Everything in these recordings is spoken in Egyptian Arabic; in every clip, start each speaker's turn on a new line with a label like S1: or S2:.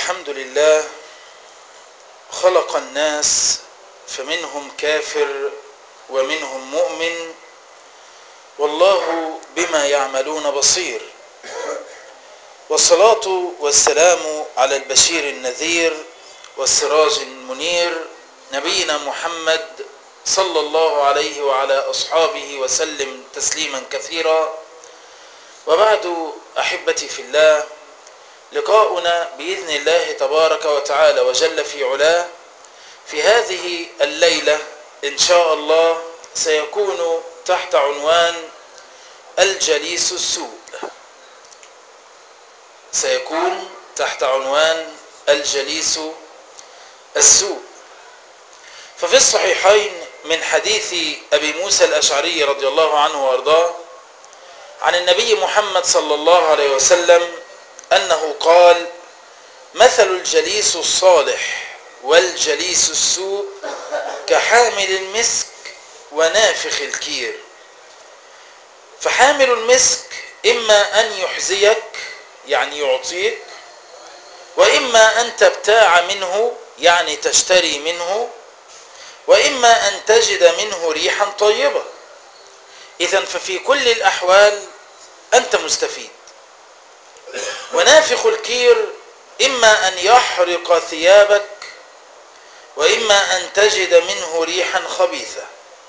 S1: الحمد لله خلق الناس فمنهم كافر ومنهم مؤمن والله بما يعملون بصير والصلاة والسلام على البشير النذير والسراج المنير نبينا محمد صلى الله عليه وعلى أصحابه وسلم تسليما كثيرا وبعد أحبتي في الله لقاؤنا بإذن الله تبارك وتعالى وجل في علاه في هذه الليلة إن شاء الله سيكون تحت عنوان الجليس السوء سيكون تحت عنوان الجليس السوء ففي الصحيحين من حديث أبي موسى الأشعري رضي الله عنه وأرضاه عن النبي محمد صلى الله عليه وسلم أنه قال مثل الجليس الصالح والجليس السوء كحامل المسك ونافخ الكير فحامل المسك إما أن يحزيك يعني يعطيك وإما أن تبتاع منه يعني تشتري منه وإما أن تجد منه ريحا طيبة إذا ففي كل الأحوال أنت مستفيد ونافخ الكير إما أن يحرق ثيابك وإما أن تجد منه ريحا خبيثة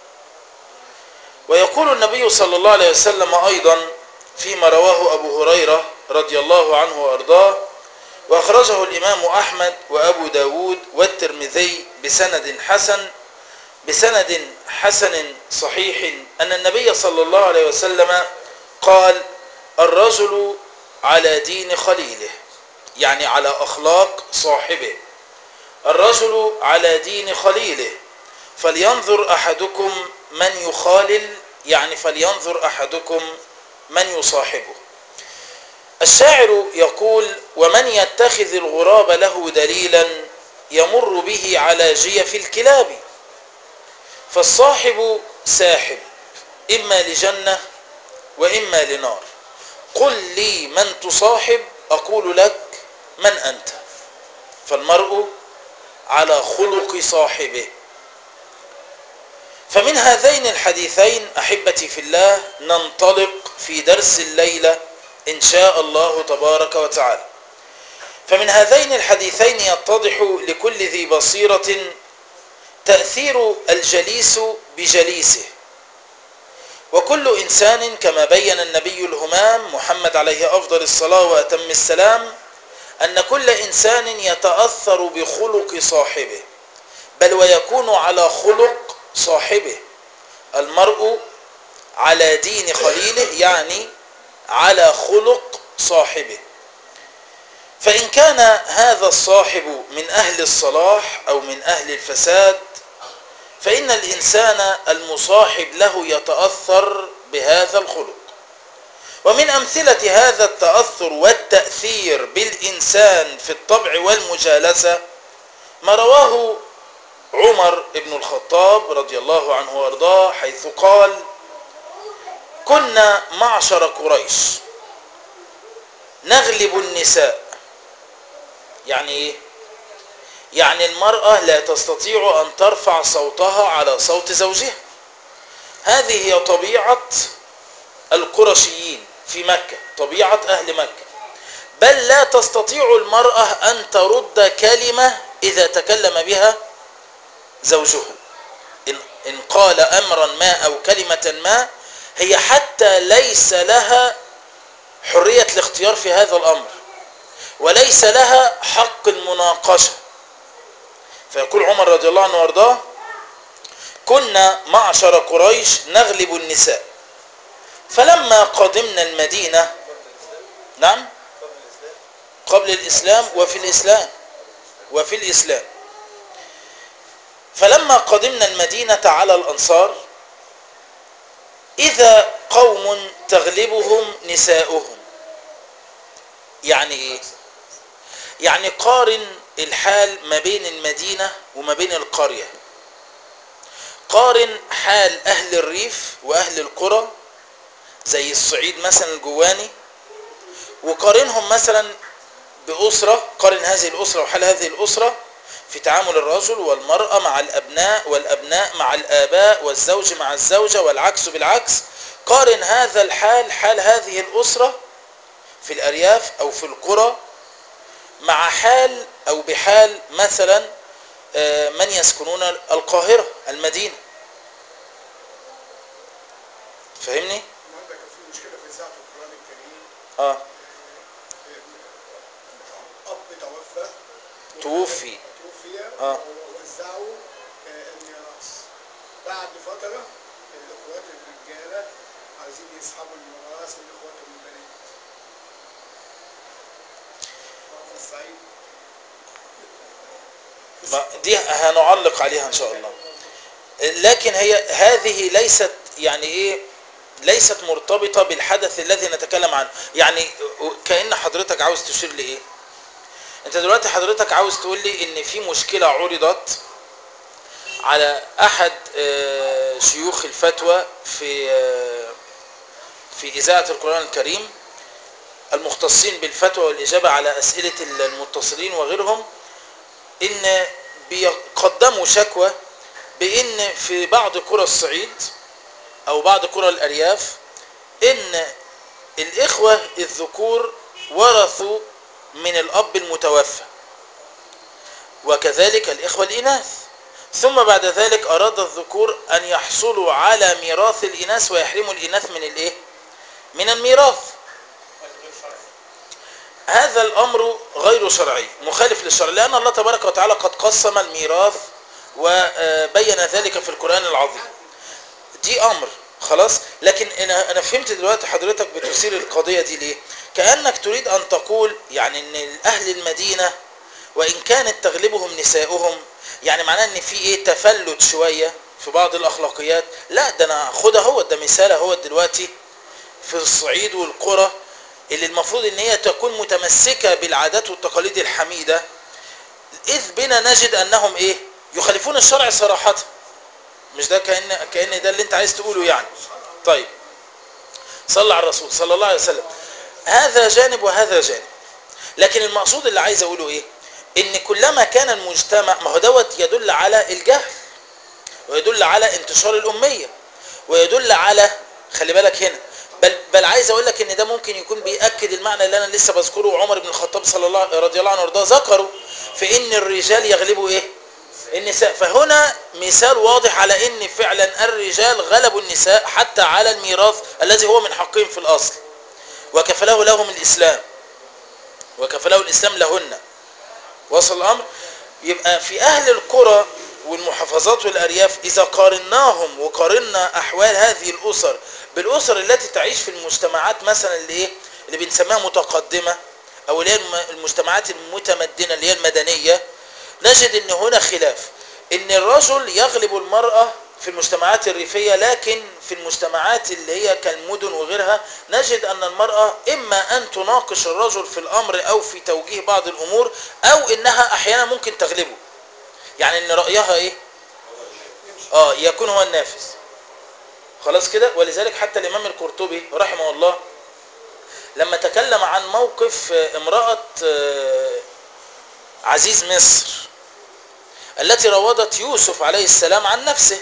S1: ويقول النبي صلى الله عليه وسلم أيضا فيما رواه أبو هريرة رضي الله عنه وأرضاه وأخرجه الإمام أحمد وأبو داود والترمذي بسند حسن بسند حسن صحيح أن النبي صلى الله عليه وسلم قال الرجل على دين خليله يعني على أخلاق صاحبه الرجل على دين خليله فلينظر أحدكم من يخالل يعني فلينظر أحدكم من يصاحبه الشاعر يقول ومن يتخذ الغراب له دليلا يمر به على جيف الكلاب فالصاحب ساحب إما لجنة وإما لنار قل لي من تصاحب أقول لك من أنت فالمرء على خلق صاحبه فمن هذين الحديثين أحبتي في الله ننطلق في درس الليلة إن شاء الله تبارك وتعالى فمن هذين الحديثين يتضح لكل ذي بصيرة تأثير الجليس بجليسه وكل إنسان كما بين النبي الهمام محمد عليه أفضل الصلاة وأتم السلام أن كل إنسان يتأثر بخلق صاحبه بل ويكون على خلق صاحبه المرء على دين خليله يعني على خلق صاحبه فإن كان هذا الصاحب من أهل الصلاح أو من أهل الفساد فإن الإنسان المصاحب له يتأثر بهذا الخلق ومن أمثلة هذا التأثر والتأثير بالإنسان في الطبع والمجالسة ما رواه عمر بن الخطاب رضي الله عنه وارضاه حيث قال كنا معشر قريش نغلب النساء يعني ايه يعني المرأة لا تستطيع أن ترفع صوتها على صوت زوجها هذه هي طبيعة القرشيين في مكة طبيعة أهل مكة بل لا تستطيع المرأة أن ترد كلمة إذا تكلم بها زوجها إن, إن قال أمرا ما أو كلمة ما هي حتى ليس لها حرية الاختيار في هذا الأمر وليس لها حق المناقشة فيقول عمر رضي الله عنه وارضاه كنا معشر قريش نغلب النساء فلما قدمنا المدينة نعم قبل الإسلام وفي الإسلام وفي الإسلام فلما قدمنا المدينة على الأنصار إذا قوم تغلبهم نساؤهم يعني إيه يعني قارن الحال ما بين المدينة وما بين القرية قارن حال أهل الريف وأهل القرى زي الصعيد مثلا الجواني وقارنهم مثلا بأسرة قارن هذه الأسرة وحال هذه الأسرة في تعامل الرجل والمرأة مع الأبناء والأبناء مع الآباء والزوج مع الزوجة والعكس بالعكس قارن هذا الحال حال هذه الأسرة في الأرياف أو في القرى مع حال أو بحال مثلا آه، من يسكنون القاهرة المدينة فاهمني؟
S2: النهارده كان في مشكله في اذاعه القران الكريم
S1: اه
S2: اب توفى
S1: توفي.
S2: توفي
S1: آه.
S2: ووزعوا آه، الميراث بعد فتره الاخوات الرجاله عايزين يسحبوا الميراث من اخواتهم البنات في الصعيد
S1: ما دي هنعلق عليها ان شاء الله لكن هي هذه ليست يعني ايه ليست مرتبطة بالحدث الذي نتكلم عنه يعني كأن حضرتك عاوز تشير لإيه انت دلوقتي حضرتك عاوز تقول لي ان في مشكلة عرضت على احد آه، شيوخ الفتوى في آه، في اذاعة القرآن الكريم المختصين بالفتوى والإجابة على أسئلة المتصلين وغيرهم ان بيقدموا شكوى بان في بعض قرى الصعيد او بعض قرى الارياف ان الاخوة الذكور ورثوا من الاب المتوفى وكذلك الاخوة الاناث ثم بعد ذلك اراد الذكور ان يحصلوا على ميراث الاناث ويحرموا الاناث من الايه من الميراث هذا الامر غير شرعي مخالف للشرع لان الله تبارك وتعالى قد قسم الميراث وبين ذلك في القرآن العظيم دي امر خلاص لكن انا انا فهمت دلوقتي حضرتك بتثير القضيه دي ليه كانك تريد ان تقول يعني ان اهل المدينه وان كانت تغلبهم نساؤهم يعني معناه ان في ايه تفلت شويه في بعض الاخلاقيات لا ده انا خدها هو ده مثال هو دلوقتي في الصعيد والقرى اللي المفروض ان هي تكون متمسكه بالعادات والتقاليد الحميده اذ بنا نجد انهم ايه يخالفون الشرع صراحه مش ده كأن كأن ده اللي انت عايز تقوله يعني طيب صلى على الرسول صلى الله عليه وسلم هذا جانب وهذا جانب لكن المقصود اللي عايز اقوله ايه ان كلما كان المجتمع ما هو دوت يدل على الجهل ويدل على انتشار الاميه ويدل على خلي بالك هنا بل بل عايز اقول لك ان ده ممكن يكون بياكد المعنى اللي انا لسه بذكره عمر بن الخطاب صلى الله رضي الله عنه وارضاه ذكره في ان الرجال يغلبوا ايه النساء فهنا مثال واضح على ان فعلا الرجال غلبوا النساء حتى على الميراث الذي هو من حقهم في الاصل وكفله لهم الاسلام وكفله الاسلام لهن وصل الامر يبقى في اهل القرى والمحافظات والارياف اذا قارناهم وقارنا احوال هذه الاسر بالاسر التي تعيش في المجتمعات مثلا اللي ايه اللي بنسميها متقدمه او اللي هي الم- المجتمعات المتمدنه اللي هي المدنيه نجد ان هنا خلاف ان الرجل يغلب المرأة في المجتمعات الريفية لكن في المجتمعات اللي هي كالمدن وغيرها نجد ان المرأة اما ان تناقش الرجل في الامر او في توجيه بعض الامور او انها احيانا ممكن تغلبه يعني ان رأيها ايه اه يكون هو النافذ خلاص كده ولذلك حتى الامام القرطبي رحمه الله لما تكلم عن موقف آه، امرأة آه، عزيز مصر التي راودت يوسف عليه السلام عن نفسه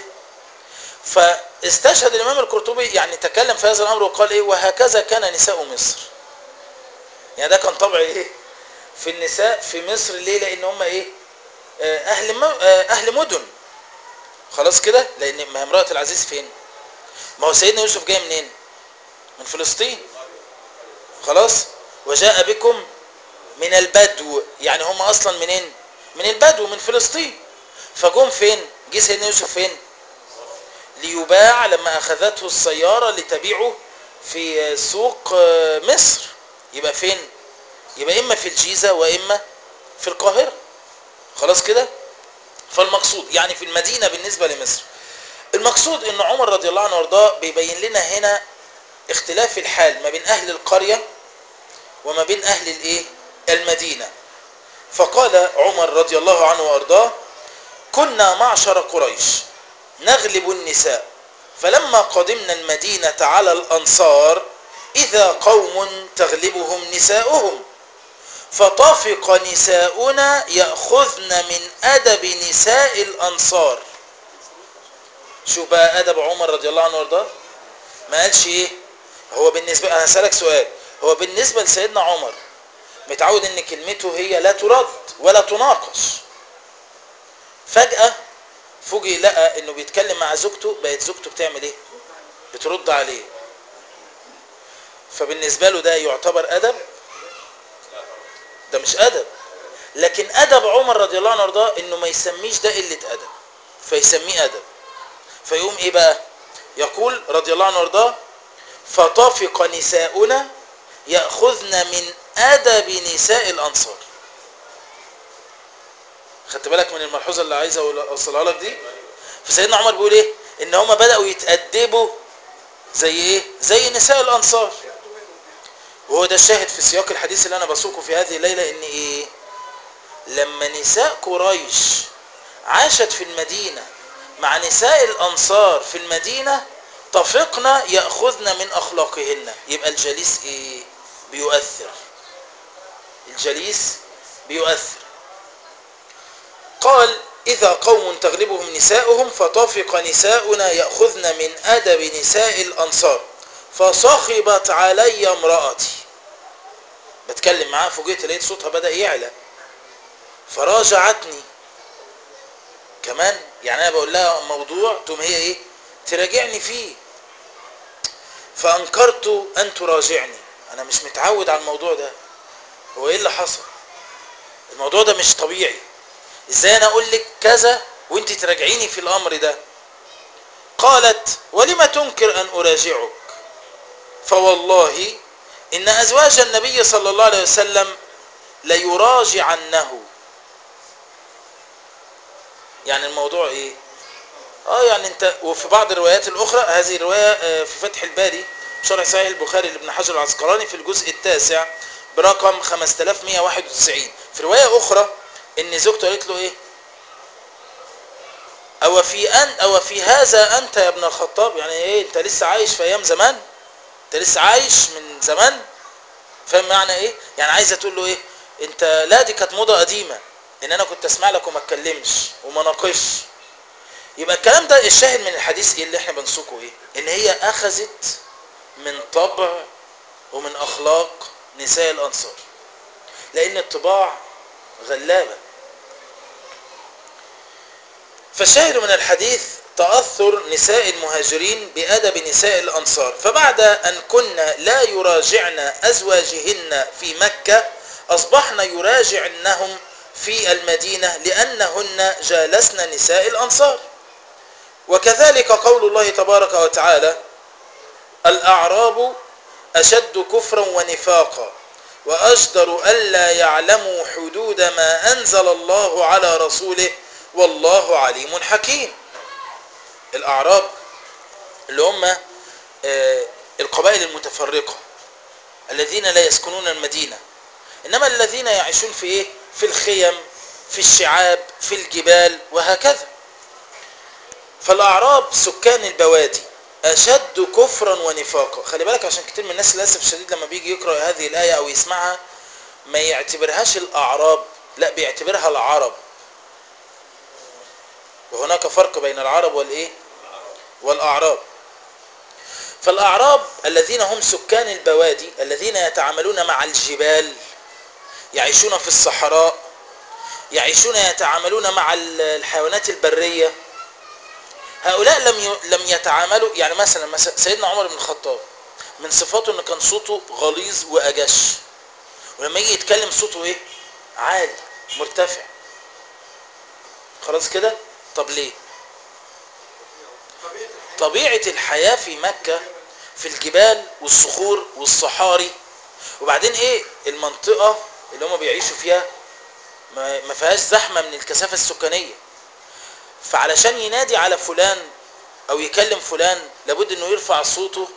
S1: فاستشهد الامام القرطبي يعني تكلم في هذا الامر وقال ايه وهكذا كان نساء مصر يعني ده كان طبع ايه في النساء في مصر ليه لان هم ايه آه، اهل م- آه، اهل مدن خلاص كده لان ما هي امراه العزيز فين ما هو سيدنا يوسف جاي منين من فلسطين خلاص وجاء بكم من البدو يعني هم اصلا منين من البدو من فلسطين فجم فين جه سيدنا يوسف فين ليباع لما اخذته السيارة لتبيعه في سوق آه، مصر يبقى فين يبقى اما في الجيزة واما في القاهرة خلاص كده فالمقصود يعني في المدينة بالنسبة لمصر المقصود ان عمر رضي الله عنه وارضاه بيبين لنا هنا اختلاف الحال ما بين اهل القرية وما بين اهل الايه المدينة فقال عمر رضي الله عنه وارضاه كنا معشر قريش نغلب النساء فلما قدمنا المدينة على الأنصار إذا قوم تغلبهم نساؤهم فطفق نساؤنا يأخذن من أدب نساء الأنصار شو بقى أدب عمر رضي الله عنه وارضاه ما قالش إيه هو بالنسبة أنا هسألك سؤال هو بالنسبة لسيدنا عمر متعود ان كلمته هي لا ترد ولا تناقش فجأة فوجئ لقى انه بيتكلم مع زوجته بقت زوجته بتعمل ايه بترد عليه فبالنسبة له ده يعتبر ادب ده مش ادب لكن ادب عمر رضي الله عنه وارضاه انه ما يسميش ده قلة ادب فيسميه ادب فيقوم ايه بقى يقول رضي الله عنه وارضاه فطفق نساؤنا يأخذن من أدب نساء الأنصار خدت بالك من الملحوظة اللي عايز أوصلها لك دي فسيدنا عمر بيقول إيه إن هما بدأوا يتأدبوا زي إيه زي نساء الأنصار وهو ده الشاهد في سياق الحديث اللي أنا بسوقه في هذه الليلة إن إيه لما نساء قريش عاشت في المدينة مع نساء الأنصار في المدينة طفقنا يأخذن من أخلاقهن يبقى الجليس إيه بيؤثر الجليس بيؤثر قال إذا قوم تغلبهم نساؤهم فطفق نساؤنا يأخذن من أدب نساء الأنصار فصخبت علي امرأتي بتكلم معاه فوجئت لقيت صوتها بدأ يعلى فراجعتني كمان يعني انا بقول لها موضوع تقوم هي ايه تراجعني فيه فانكرت ان تراجعني انا مش متعود على الموضوع ده هو ايه اللي حصل الموضوع ده مش طبيعي ازاي انا اقول لك كذا وانت تراجعيني في الامر ده قالت ولم تنكر ان اراجعك فوالله ان ازواج النبي صلى الله عليه وسلم ليراجعنه يعني الموضوع ايه اه يعني انت وفي بعض الروايات الاخرى هذه الروايه في فتح الباري شرح صحيح البخاري لابن حجر العسقلاني في الجزء التاسع برقم 5191 في روايه اخرى ان زوجته قالت له ايه او في ان او في هذا انت يا ابن الخطاب يعني ايه انت لسه عايش في ايام زمان انت لسه عايش من زمان فاهم معنى ايه يعني عايزه تقول له ايه انت لا دي كانت موضه قديمه ان انا كنت اسمع لك وما اتكلمش وما ناقش يبقى الكلام ده الشاهد من الحديث ايه اللي احنا بنسوقه ايه ان هي اخذت من طبع ومن اخلاق نساء الانصار لان الطباع غلابه فالشاهد من الحديث تأثر نساء المهاجرين بأدب نساء الأنصار فبعد أن كنا لا يراجعن أزواجهن في مكة أصبحن يراجعنهم في المدينة لأنهن جالسن نساء الأنصار وكذلك قول الله تبارك وتعالى الأعراب أشد كفرا ونفاقا وأجدر ألا يعلموا حدود ما أنزل الله على رسوله والله عليم حكيم الأعراب اللي هم القبائل المتفرقة الذين لا يسكنون المدينة إنما الذين يعيشون في إيه؟ في الخيم في الشعاب في الجبال وهكذا فالأعراب سكان البوادي أشد كفرا ونفاقا خلي بالك عشان كتير من الناس للأسف الشديد لما بيجي يقرأ هذه الآية أو يسمعها ما يعتبرهاش الأعراب لا بيعتبرها العرب وهناك فرق بين العرب والإيه والأعراب فالأعراب الذين هم سكان البوادي الذين يتعاملون مع الجبال يعيشون في الصحراء يعيشون يتعاملون مع الحيوانات البرية هؤلاء لم لم يتعاملوا يعني مثلا مثلا سيدنا عمر بن الخطاب من صفاته ان كان صوته غليظ واجش ولما يجي يتكلم صوته ايه عالي مرتفع خلاص كده طب ليه طبيعة الحياة في مكة في الجبال والصخور والصحاري وبعدين ايه المنطقة اللي هم بيعيشوا فيها ما فيهاش زحمة من الكثافة السكانية فعلشان ينادي على فلان او يكلم فلان لابد انه يرفع صوته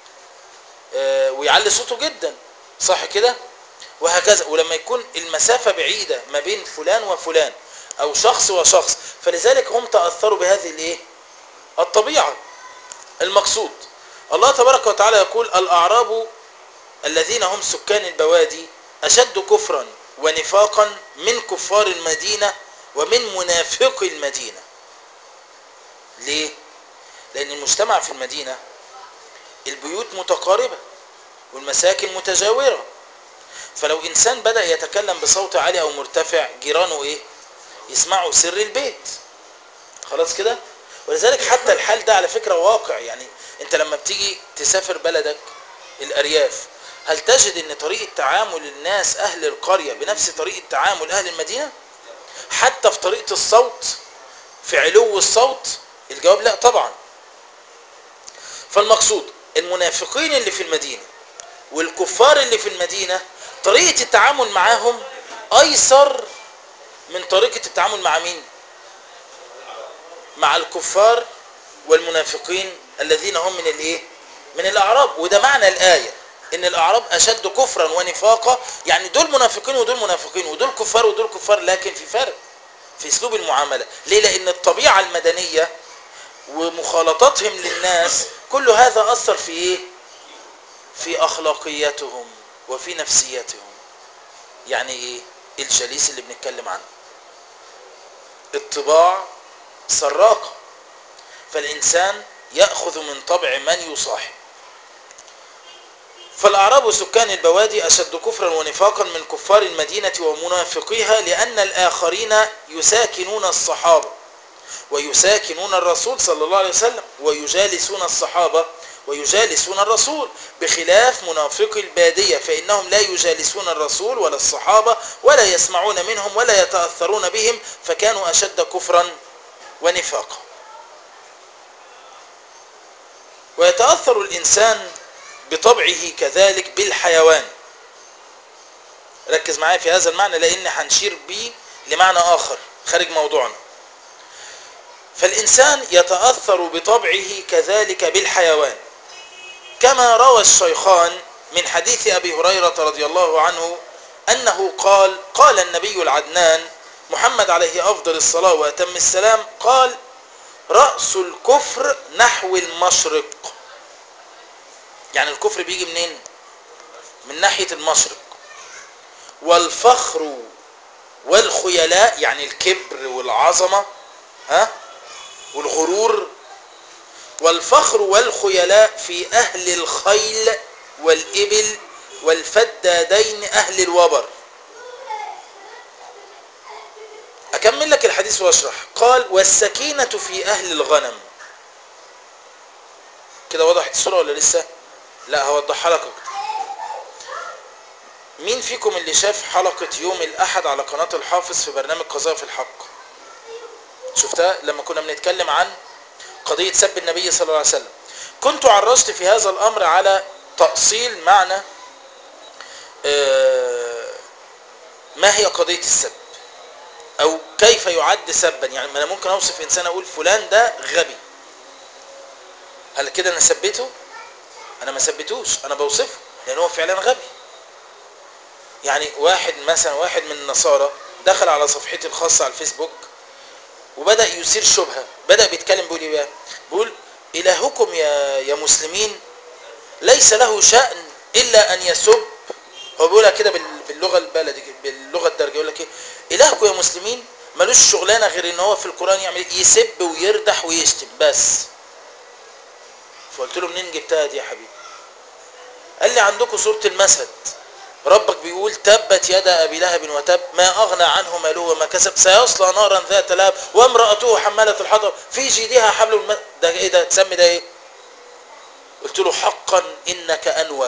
S1: ويعلي صوته جدا صح كده وهكذا ولما يكون المسافة بعيدة ما بين فلان وفلان او شخص وشخص فلذلك هم تأثروا بهذه الايه الطبيعة المقصود الله تبارك وتعالى يقول الاعراب الذين هم سكان البوادي اشد كفرا ونفاقا من كفار المدينة ومن منافقي المدينة ليه؟ لأن المجتمع في المدينة البيوت متقاربة والمساكن متجاورة فلو إنسان بدأ يتكلم بصوت عالي أو مرتفع جيرانه إيه؟ يسمعوا سر البيت خلاص كده؟ ولذلك حتى الحال ده على فكرة واقع يعني أنت لما بتيجي تسافر بلدك الأرياف هل تجد أن طريقة تعامل الناس أهل القرية بنفس طريقة تعامل أهل المدينة؟ حتى في طريقة الصوت في علو الصوت الجواب لا طبعا فالمقصود المنافقين اللي في المدينة والكفار اللي في المدينة طريقة التعامل معاهم أيسر من طريقة التعامل مع مين مع الكفار والمنافقين الذين هم من الايه من الاعراب وده معنى الايه ان الاعراب اشد كفرا ونفاقا يعني دول منافقين ودول منافقين ودول كفار ودول كفار لكن في فرق في اسلوب المعامله ليه لان الطبيعه المدنيه ومخالطتهم للناس كل هذا اثر في ايه في اخلاقياتهم وفي نفسيتهم يعني ايه الجليس اللي بنتكلم عنه الطباع سراقه فالانسان ياخذ من طبع من يصاحب فالاعراب سكان البوادي اشد كفرا ونفاقا من كفار المدينه ومنافقيها لان الاخرين يساكنون الصحابه ويساكنون الرسول صلى الله عليه وسلم ويجالسون الصحابه ويجالسون الرسول بخلاف منافقي البادية فإنهم لا يجالسون الرسول ولا الصحابة ولا يسمعون منهم ولا يتأثرون بهم فكانوا أشد كفرا ونفاقا ويتأثر الإنسان بطبعه كذلك بالحيوان ركز معايا في هذا المعنى لأن هنشير به لمعنى آخر خارج موضوعنا فالإنسان يتأثر بطبعه كذلك بالحيوان كما روى الشيخان من حديث أبي هريرة رضي الله عنه أنه قال قال النبي العدنان محمد عليه أفضل الصلاة وأتم السلام قال رأس الكفر نحو المشرق يعني الكفر بيجي منين من ناحية المشرق والفخر والخيلاء يعني الكبر والعظمة ها والغرور والفخر والخيلاء في أهل الخيل والإبل والفدادين أهل الوبر أكمل لك الحديث واشرح قال والسكينة في أهل الغنم كده وضحت الصورة ولا لسه لا هوضحها لك أكتر مين فيكم اللي شاف حلقة يوم الأحد على قناة الحافظ في برنامج قضايا في الحق شفتها لما كنا بنتكلم عن قضية سب النبي صلى الله عليه وسلم كنت عرجت في هذا الأمر على تأصيل معنى ما هي قضية السب أو كيف يعد سبا يعني ما أنا ممكن أوصف إنسان أقول فلان ده غبي هل كده أنا سبيته أنا ما سبيتوش أنا بوصفه لأن هو فعلا غبي يعني واحد مثلا واحد من النصارى دخل على صفحتي الخاصة على الفيسبوك وبدأ يثير شبهة بدأ بيتكلم بيقول ايه بقى بيقول إلهكم يا يا مسلمين ليس له شأن إلا أن يسب هو بيقولها كده باللغة البلدي باللغة الدرجة يقول لك ايه إلهكم يا مسلمين ملوش شغلانة غير ان هو في القرآن يعمل يسب ويردح ويشتم بس فقلت له منين جبتها دي يا حبيبي قال لي عندكم سورة المسد ربك بيقول تبت يد ابي لهب وتب ما اغنى عنه ماله وما كسب سيصلى نارا ذات لهب وامراته حماله الحطب في جيدها حبل الم... ده ايه ده تسمي ده ايه قلت له حقا انك انوك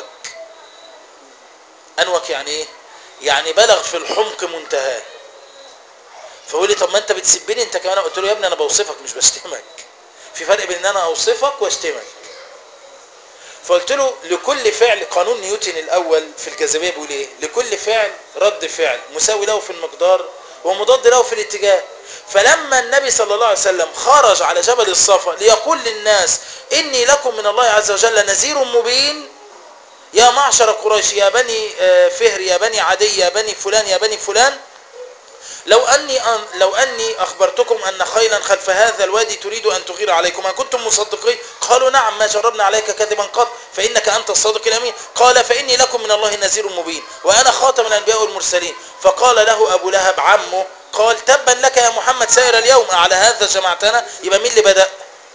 S1: انوك يعني ايه يعني بلغ في الحمق منتهاه فقول لي طب ما انت بتسبني انت كمان قلت له يا ابني انا بوصفك مش بشتمك في فرق بين ان انا اوصفك واشتمك فقلت له لكل فعل قانون نيوتن الاول في الجاذبيه بيقول ايه لكل فعل رد فعل مساوي له في المقدار ومضاد له في الاتجاه فلما النبي صلى الله عليه وسلم خرج على جبل الصفا ليقول للناس اني لكم من الله عز وجل نذير مبين يا معشر قريش يا بني فهر يا بني عدي يا بني فلان يا بني فلان لو أني أن لو أني أخبرتكم أن خيلا خلف هذا الوادي تريد أن تغير عليكم أن كنتم مصدقين قالوا نعم ما جربنا عليك كذبا قط فإنك أنت الصادق الأمين قال فإني لكم من الله نذير مبين وأنا خاتم الأنبياء والمرسلين فقال له أبو لهب عمه قال تبا لك يا محمد سائر اليوم على هذا جمعتنا يبقى مين اللي بدأ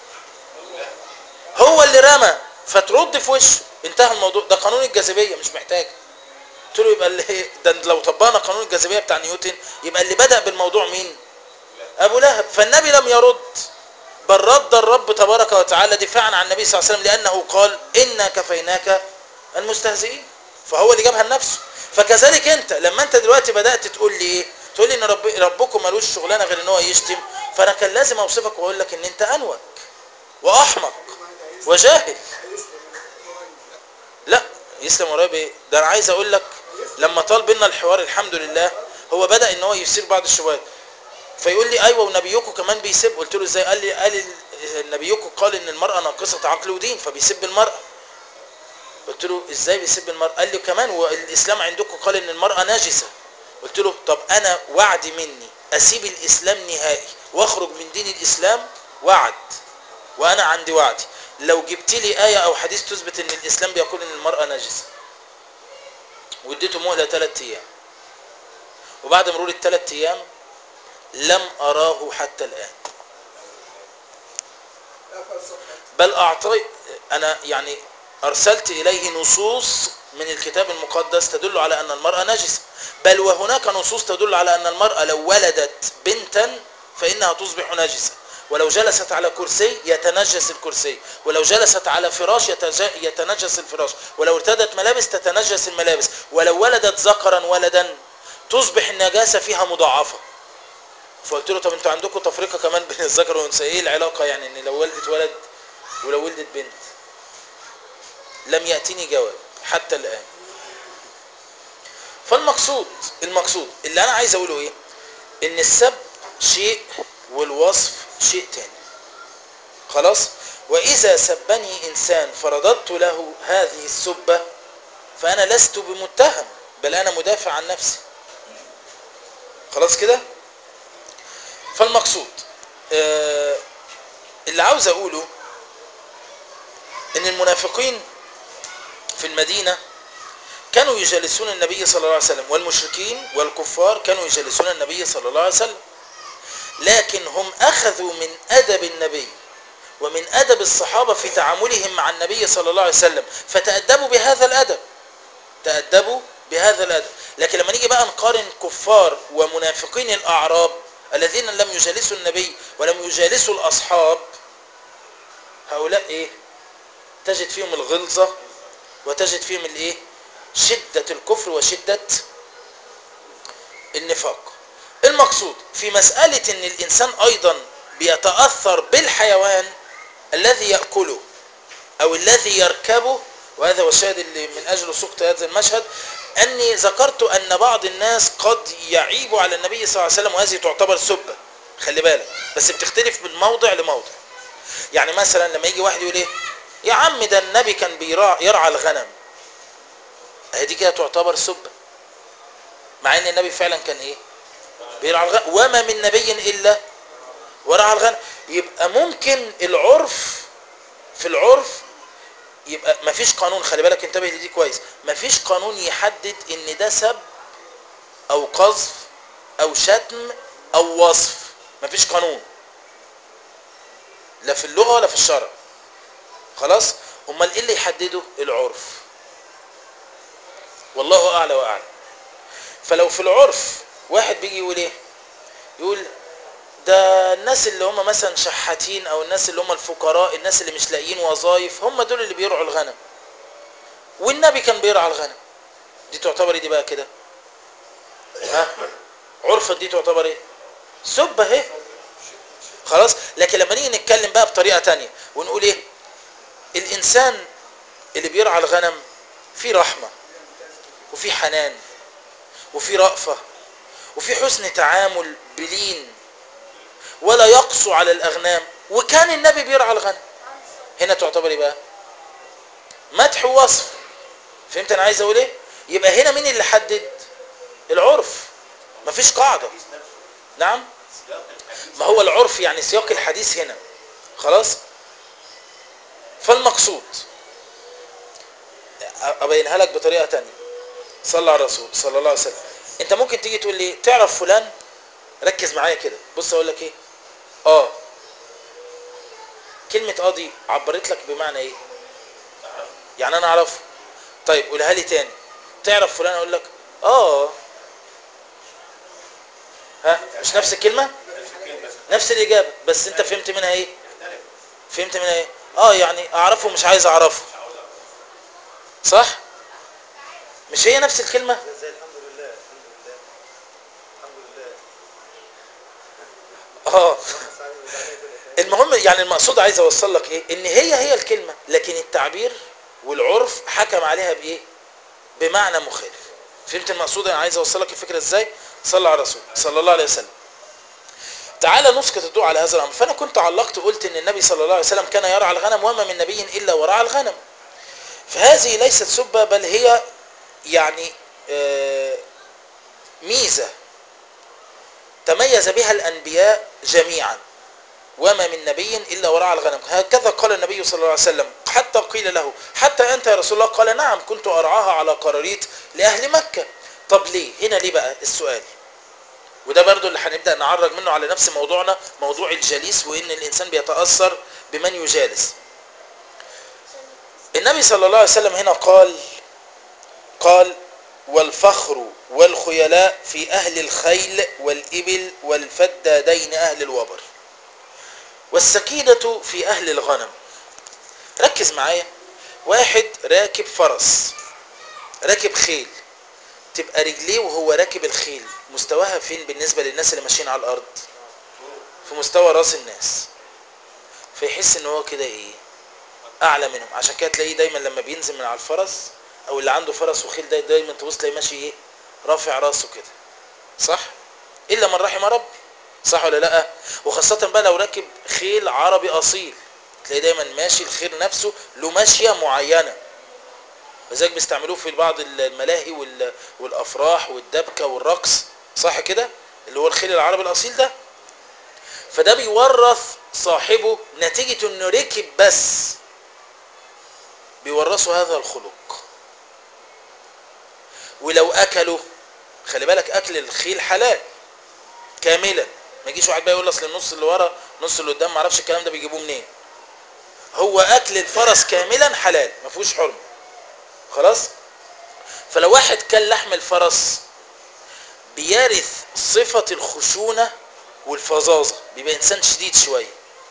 S1: هو اللي رمى فترد في وشه انتهى الموضوع ده قانون الجاذبية مش محتاج قلت له يبقى اللي ده لو طبقنا قانون الجاذبية بتاع نيوتن يبقى اللي بدأ بالموضوع مين أبو لهب فالنبي لم يرد بل رد الرب تبارك وتعالى دفاعا عن النبي صلى الله عليه وسلم لأنه قال إنا كفيناك المستهزئين فهو اللي جابها لنفسه فكذلك انت لما انت دلوقتي بدأت تقول لي ايه تقول لي ان رب ربكم ملوش شغلانه غير ان هو يشتم فانا كان لازم اوصفك واقول لك ان انت انوك واحمق وجاهل لا يسلم قريب ايه ده انا عايز اقول لك لما طال بينا الحوار الحمد لله هو بدا ان هو يثير بعض الشبهات فيقول لي ايوه ونبيكم كمان بيسب قلت له ازاي قال لي قال ال- نبيكم قال ان المراه ناقصه عقل ودين فبيسب المراه قلت له ازاي بيسب المراه قال لي كمان والاسلام عندكم قال ان المراه نجسه قلت له طب انا وعد مني اسيب الاسلام نهائي واخرج من دين الاسلام وعد وانا عندي وعدي لو جبت لي ايه او حديث تثبت ان الاسلام بيقول ان المراه نجسه واديته مهله ثلاث ايام وبعد مرور الثلاث ايام لم اراه حتى الان
S2: قفل صفحة
S1: بل اعطي انا يعني ارسلت اليه نصوص من الكتاب المقدس تدل على ان المراه نجسه بل وهناك نصوص تدل على ان المراه لو ولدت بنتا فانها تصبح نجسه ولو جلست على كرسي يتنجس الكرسي ولو جلست على فراش يتج- يتنجس الفراش ولو ارتدت ملابس تتنجس الملابس ولو ولدت ذكرا ولدا تصبح النجاسه فيها مضاعفه فقلت له طب انتوا عندكم تفرقه كمان بين الذكر والانثى ايه العلاقه يعني ان لو ولدت ولد ولو ولدت بنت لم ياتني جواب حتى الان فالمقصود المقصود اللي انا عايز اقوله ايه ان السب شيء والوصف شيء تاني خلاص واذا سبني انسان فرددت له هذه السبه فانا لست بمتهم بل انا مدافع عن نفسي خلاص كده فالمقصود آه، اللي عاوز اقوله ان المنافقين في المدينة كانوا يجالسون النبي صلى الله عليه وسلم والمشركين والكفار كانوا يجالسون النبي صلى الله عليه وسلم لكن هم اخذوا من ادب النبي ومن ادب الصحابة في تعاملهم مع النبي صلى الله عليه وسلم فتأدبوا بهذا الادب تأدبوا بهذا الادب لكن لما نيجي بقى نقارن كفار ومنافقين الاعراب الذين لم يجالسوا النبي ولم يجالسوا الاصحاب هؤلاء ايه تجد فيهم الغلظة وتجد فيهم الايه شدة الكفر وشدة النفاق المقصود في مسألة ان الانسان ايضا بيتأثر بالحيوان الذي يأكله او الذي يركبه وهذا هو الشاهد اللي من اجله سقط هذا المشهد اني ذكرت ان بعض الناس قد يعيب على النبي صلى الله عليه وسلم وهذه تعتبر سبة خلي بالك بس بتختلف من موضع لموضع يعني مثلا لما يجي واحد يقول ايه يا عم ده النبي كان بيرعى يرعى الغنم اهي دي كده تعتبر سبة مع ان النبي فعلا كان ايه بيرعى الغنم وما من نبي الا ورعى الغنم يبقى ممكن العرف في العرف يبقى مفيش قانون خلي بالك انتبه لدي كويس مفيش قانون يحدد ان ده سب او قذف او شتم او وصف مفيش قانون لا في اللغة ولا في الشرع خلاص امال ايه اللي يحدده العرف والله اعلى واعلم فلو في العرف واحد بيجي يقول ايه يقول ده الناس اللي هم مثلا شحاتين او الناس اللي هم الفقراء الناس اللي مش لاقيين وظايف هم دول اللي بيرعوا الغنم والنبي كان بيرعى الغنم دي تعتبر إيه دي بقى كده ها عرفا دي تعتبر ايه سبة اهي خلاص لكن لما نيجي نتكلم بقى بطريقة تانية ونقول ايه الانسان اللي بيرعى الغنم فيه رحمة وفي حنان وفي رأفة وفي حسن تعامل بلين ولا يقسو على الأغنام وكان النبي بيرعى الغنم هنا تعتبر ايه بقى مدح ووصف فهمت انا عايز اقول ايه يبقى هنا مين اللي حدد العرف مفيش قاعدة نعم ما هو العرف يعني سياق الحديث هنا خلاص فالمقصود ابينها لك بطريقه تانية صلى على الرسول صلى الله عليه وسلم انت ممكن تيجي تقول لي تعرف فلان ركز معايا كده بص اقول لك ايه اه كلمه اه دي عبرت لك بمعنى ايه يعني انا اعرفه طيب قولها لي تاني تعرف فلان اقول لك اه ها مش نفس الكلمه نفس الاجابه بس انت فهمت منها ايه فهمت منها ايه اه يعني اعرفه مش عايز اعرفه صح مش هي نفس الكلمه
S3: زي الحمد لله الحمد لله الحمد لله
S1: اه
S3: سعيد وبعدين كل حاجة.
S1: المهم يعني المقصود عايز اوصل لك ايه ان هي هي الكلمه لكن التعبير والعرف حكم عليها بايه بمعنى مخالف فهمت المقصود انا عايز اوصل لك الفكره ازاي صلى على الرسول صلى الله عليه وسلم تعالى نسقط الضوء على هذا الامر فانا كنت علقت قلت ان النبي صلى الله عليه وسلم كان يرعى الغنم وما من نبي الا ورعى الغنم فهذه ليست سبه بل هي يعني آه، ميزه تميز بها الانبياء جميعا وما من نبي الا ورعى الغنم هكذا قال النبي صلى الله عليه وسلم حتى قيل له حتى انت يا رسول الله قال نعم كنت ارعاها على قراريط لاهل مكه طب ليه هنا ليه بقى السؤال وده برضو اللي هنبدا نعرج منه على نفس موضوعنا موضوع الجليس وان الانسان بيتاثر بمن يجالس النبي صلى الله عليه وسلم هنا قال قال والفخر والخيلاء في اهل الخيل والابل والفدادين اهل الوبر والسكينة في أهل الغنم ركز معايا واحد راكب فرس راكب خيل تبقى رجليه وهو راكب الخيل مستواها فين بالنسبة للناس اللي ماشيين على الأرض في مستوى راس الناس فيحس ان هو كده ايه اعلى منهم عشان كده تلاقيه دايما لما بينزل من على الفرس او اللي عنده فرس وخيل ده دايما تبص تلاقيه ماشي ايه رافع راسه كده صح الا من رحم ربي صح ولا لا وخاصة بقى لو راكب خيل عربي اصيل تلاقيه دايما ماشي الخيل نفسه له ماشية معينة لذلك بيستعملوه في بعض الملاهي وال- والافراح والدبكة والرقص صح كده اللي هو الخيل العربي الاصيل ده فده بيورث صاحبه نتيجة انه ركب بس بيورثوا هذا الخلق ولو اكلوا خلي بالك اكل الخيل حلال كاملا ما يجيش واحد بقى يقول اصل النص اللي ورا النص اللي قدام ما اعرفش الكلام ده بيجيبوه منين هو اكل الفرس كاملا حلال ما فيهوش حرمه خلاص فلو واحد كل لحم الفرس بيرث صفة الخشونة والفظاظة بيبقى انسان شديد شوية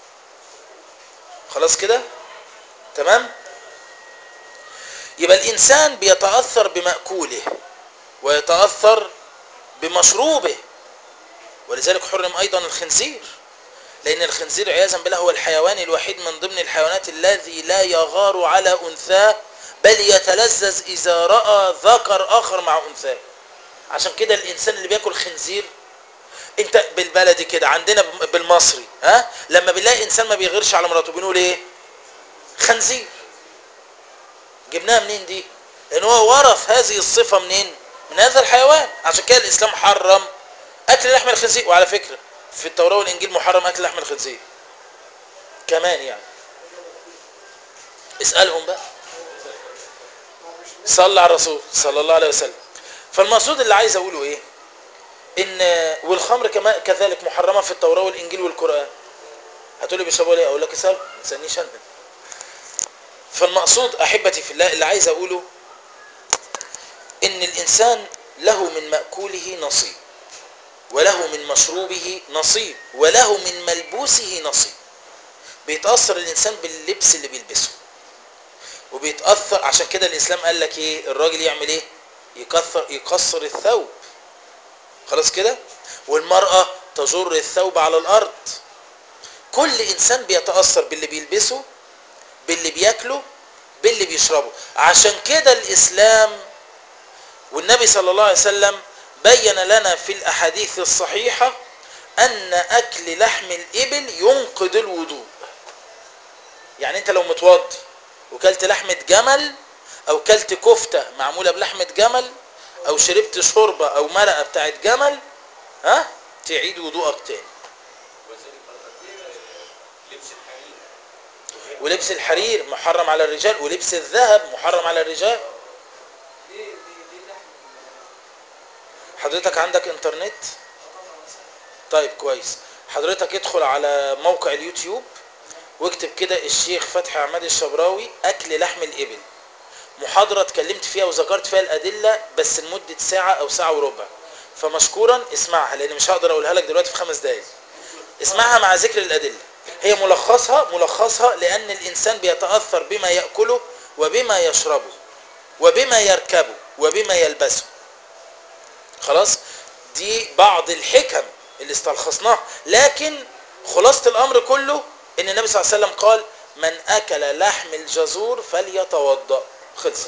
S1: خلاص كده تمام يبقى الانسان بيتأثر بمأكوله ويتأثر بمشروبه ولذلك حرم ايضا الخنزير لان الخنزير عياذا بالله هو الحيوان الوحيد من ضمن الحيوانات الذي لا يغار على انثاه بل يتلذذ اذا راى ذكر اخر مع انثاه عشان كده الانسان اللي بياكل خنزير انت بالبلدي كده عندنا بالمصري ها لما بنلاقي انسان ما بيغيرش على مراته بنقول ايه خنزير جبناها منين دي لان هو ورث هذه الصفه منين من هذا الحيوان عشان كده الاسلام حرم اكل لحم الخنزير وعلى فكره في التوراه والانجيل محرم اكل لحم الخنزير كمان يعني اسالهم بقى صلى على الرسول صلى الله عليه وسلم فالمقصود اللي عايز اقوله ايه ان والخمر كما كذلك محرمه في التوراه والانجيل والقران هتقولي بيشربوا ليه اقول لك اسال ما تسالنيش انا فالمقصود احبتي في الله اللي عايز اقوله ان الانسان له من ماكوله نصيب وله من مشروبه نصيب وله من ملبوسه نصيب بيتاثر الانسان باللبس اللي بيلبسه وبيتاثر عشان كده الاسلام قال لك ايه الراجل يعمل ايه يكثر يقصر الثوب خلاص كده والمراه تجر الثوب على الارض كل انسان بيتاثر باللي بيلبسه باللي بياكله باللي بيشربه عشان كده الاسلام والنبي صلى الله عليه وسلم بين لنا في الاحاديث الصحيحه ان اكل لحم الابل ينقض الوضوء يعني انت لو متوضي وكلت لحمه جمل او كلت كفته معموله بلحمه جمل او شربت شوربه او مرقه بتاعت جمل ها تعيد وضوءك تاني
S3: وذلك برضك لبس الحرير
S1: ولبس الحرير محرم على الرجال ولبس الذهب محرم على الرجال حضرتك عندك انترنت طيب كويس حضرتك ادخل على موقع اليوتيوب واكتب كده الشيخ فتحي عماد الشبراوي اكل لحم الابل محاضرة اتكلمت فيها وذكرت فيها الادلة بس لمدة ساعة او ساعة وربع فمشكورا اسمعها لان مش هقدر اقولها لك دلوقتي في خمس دقايق اسمعها مع ذكر الادلة هي ملخصها ملخصها لان الانسان بيتأثر بما يأكله وبما يشربه وبما يركبه وبما يلبسه خلاص دي بعض الحكم اللي استلخصناها لكن خلاصة الامر كله ان النبي صلى الله عليه وسلم قال من اكل لحم الجزور فليتوضا خلصت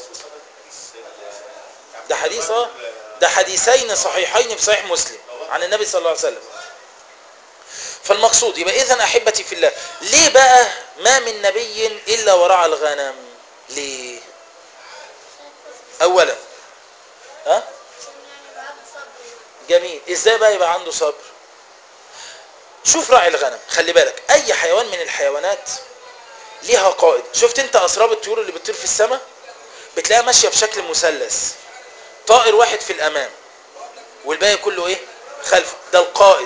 S1: ده حديث اه ده حديثين صحيحين في صحيح مسلم عن النبي صلى الله عليه وسلم فالمقصود يبقى اذا احبتي في الله ليه بقى ما من نبي الا ورعى الغنم ليه اولا ها جميل ازاي بقى يبقى عنده صبر شوف راعي الغنم خلي بالك اي حيوان من الحيوانات ليها قائد شفت انت اسراب الطيور اللي بتطير في السماء بتلاقيها ماشيه بشكل مثلث طائر واحد في الامام والباقي كله ايه خلفه ده القائد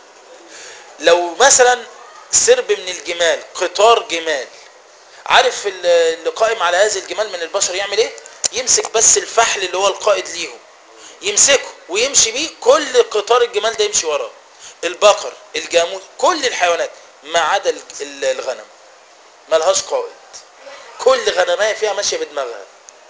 S1: لو مثلا سرب من الجمال قطار جمال عارف ال- اللي قائم على هذه الجمال من البشر يعمل ايه يمسك بس الفحل اللي هو القائد ليهم يمسكه ويمشي بيه كل قطار الجمال ده يمشي وراه البقر الجاموس كل الحيوانات ما عدا ال- ال- الغنم ملهاش قائد كل غنمايه فيها ماشيه بدماغها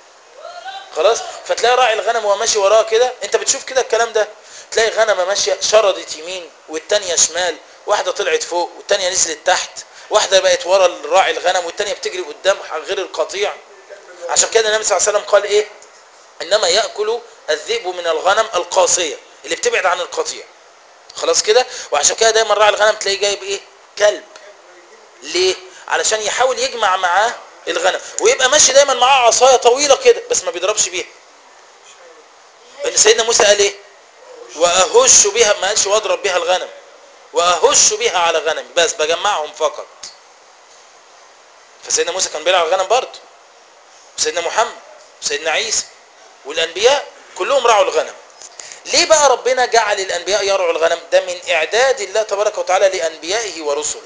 S1: خلاص فتلاقي راعي الغنم وهو ماشي وراه كده انت بتشوف كده الكلام ده تلاقي غنمه ماشيه شردت يمين والتانيه شمال واحده طلعت فوق والتانيه نزلت تحت واحده بقت ورا راعي الغنم والتانيه بتجري قدام غير القطيع عشان كده النبي صلى الله عليه وسلم قال ايه انما ياكل الذئب من الغنم القاسيه اللي بتبعد عن القطيع خلاص كده وعشان كده دايما راعي الغنم تلاقيه جايب ايه كلب ليه علشان يحاول يجمع معاه الغنم ويبقى ماشي دايما معاه عصايه طويله كده بس ما بيضربش بيها ان سيدنا موسى قال ايه واهش بها ما قالش واضرب بها الغنم واهش بها على غنمي بس بجمعهم فقط فسيدنا موسى كان بيلعب الغنم برضه سيدنا محمد سيدنا عيسى والانبياء كلهم رعوا الغنم ليه بقى ربنا جعل الانبياء يرعوا الغنم ده من اعداد الله تبارك وتعالى لانبيائه ورسله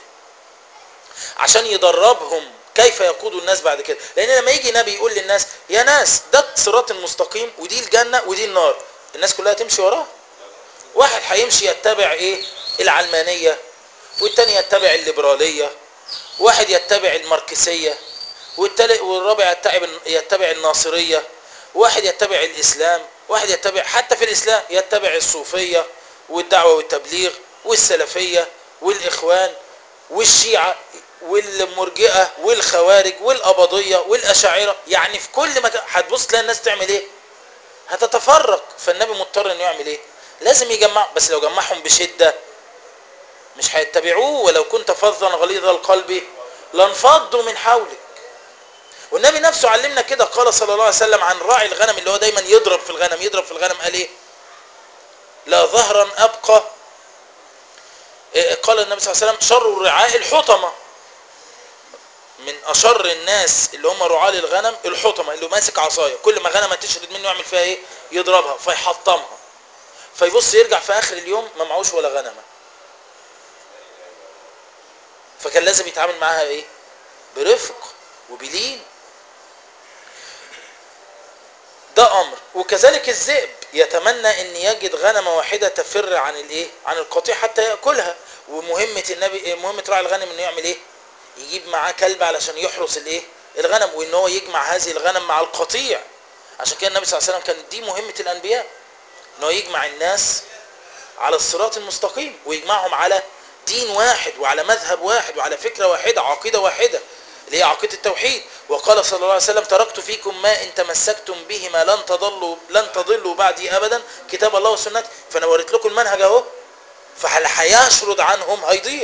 S1: عشان يدربهم كيف يقودوا الناس بعد كده لان لما يجي نبي يقول للناس يا ناس ده الصراط المستقيم ودي الجنه ودي النار الناس كلها تمشي وراه واحد هيمشي يتبع ايه العلمانيه والتاني يتبع الليبراليه واحد يتبع الماركسيه والتالت والرابع يتبع يتبع الناصريه واحد يتبع الاسلام واحد يتبع حتى في الاسلام يتبع الصوفيه والدعوه والتبليغ والسلفيه والاخوان والشيعه والمرجئه والخوارج والقبضيه والاشاعره يعني في كل مكان هتبص تلاقي الناس تعمل ايه هتتفرق فالنبي مضطر انه يعمل ايه لازم يجمع بس لو جمعهم بشده مش هيتبعوه ولو كنت فظا غليظ القلب لانفضوا من حولك والنبي نفسه علمنا كده قال صلى الله عليه وسلم عن راعي الغنم اللي هو دايما يضرب في الغنم يضرب في الغنم قال ايه لا ظهرا ابقى إيه قال النبي صلى الله عليه وسلم شر الرعاء الحطمه من اشر الناس اللي هم رعاة الغنم الحطمه اللي ماسك عصايه كل ما غنمه تشرد منه يعمل فيها ايه يضربها فيحطمها فيبص يرجع في اخر اليوم ما معهوش ولا غنمه فكان لازم يتعامل معاها ايه برفق وبلين ده امر وكذلك الذئب يتمنى ان يجد غنمه واحده تفر عن الايه عن القطيع حتى ياكلها ومهمه النبي مهمه راعي الغنم انه يعمل ايه يجيب معاه كلب علشان يحرس الايه الغنم وان هو يجمع هذه الغنم مع القطيع عشان كده النبي صلى الله عليه وسلم كان دي مهمه الانبياء ان هو يجمع الناس على الصراط المستقيم ويجمعهم على دين واحد وعلى مذهب واحد وعلى فكره واحده عقيده واحده اللي هي عقيده التوحيد وقال صلى الله عليه وسلم تركت فيكم ما ان تمسكتم بهما لن تضلوا لن تضلوا بعدي ابدا كتاب الله وسنتي فانا وريت لكم المنهج اهو فهل هيشرد عنهم هيضيع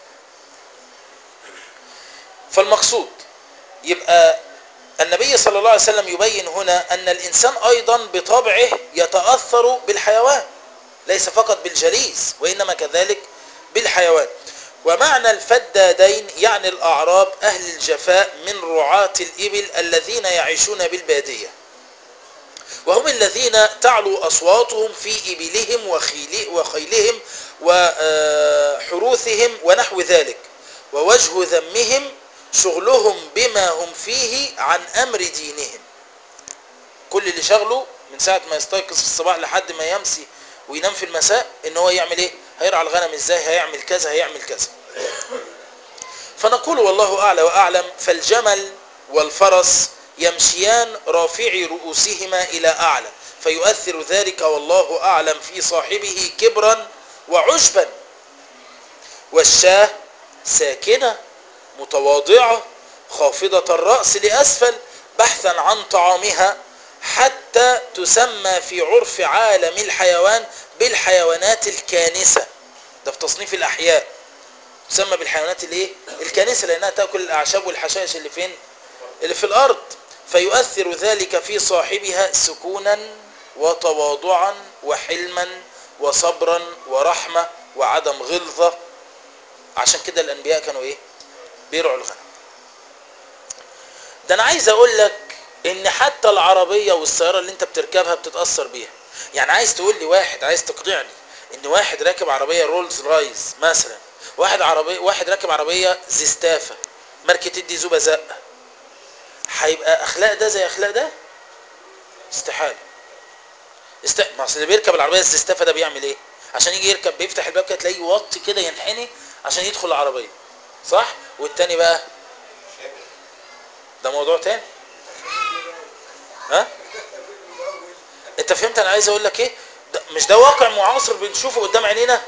S1: فالمقصود يبقى النبي صلى الله عليه وسلم يبين هنا ان الانسان ايضا بطبعه يتاثر بالحيوان ليس فقط بالجليس وانما كذلك بالحيوان ومعنى الفدادين يعني الأعراب أهل الجفاء من رعاة الإبل الذين يعيشون بالبادية وهم الذين تعلو أصواتهم في إبلهم وخيل- وخيلهم وحروثهم ونحو ذلك ووجه ذمهم شغلهم بما هم فيه عن أمر دينهم كل اللي شغله من ساعة ما يستيقظ في الصباح لحد ما يمسي وينام في المساء ان هو يعمل ايه هيرعى الغنم ازاي هيعمل كذا هيعمل كذا فنقول والله اعلى واعلم فالجمل والفرس يمشيان رافعي رؤوسهما الى اعلى فيؤثر ذلك والله اعلم في صاحبه كبرا وعجبا والشاه ساكنه متواضعه خافضه الراس لاسفل بحثا عن طعامها حتى تسمى في عرف عالم الحيوان بالحيوانات الكانسه ده في تصنيف الاحياء تسمى بالحيوانات الايه الكانسه لانها تاكل الاعشاب والحشائش اللي فين اللي في الارض فيؤثر ذلك في صاحبها سكونا وتواضعا وحلما وصبرا ورحمه وعدم غلظه عشان كده الانبياء كانوا ايه بيرعوا الغنم ده انا عايز اقول لك ان حتى العربيه والسياره اللي انت بتركبها بتتاثر بيها يعني عايز تقول لي واحد عايز تقنعني ان واحد راكب عربيه رولز رايز مثلا واحد عربيه واحد راكب عربيه زستافه ماركه تدي زوبه زق هيبقى اخلاق ده زي اخلاق ده استحاله است... ما اصل اللي بيركب العربيه الزستافه ده بيعمل ايه عشان يجي يركب بيفتح الباب كده تلاقيه يوطي كده ينحني عشان يدخل العربيه صح والتاني بقى ده موضوع تاني ها انت فهمت انا عايز اقول لك ايه ده مش ده واقع معاصر بنشوفه قدام عينينا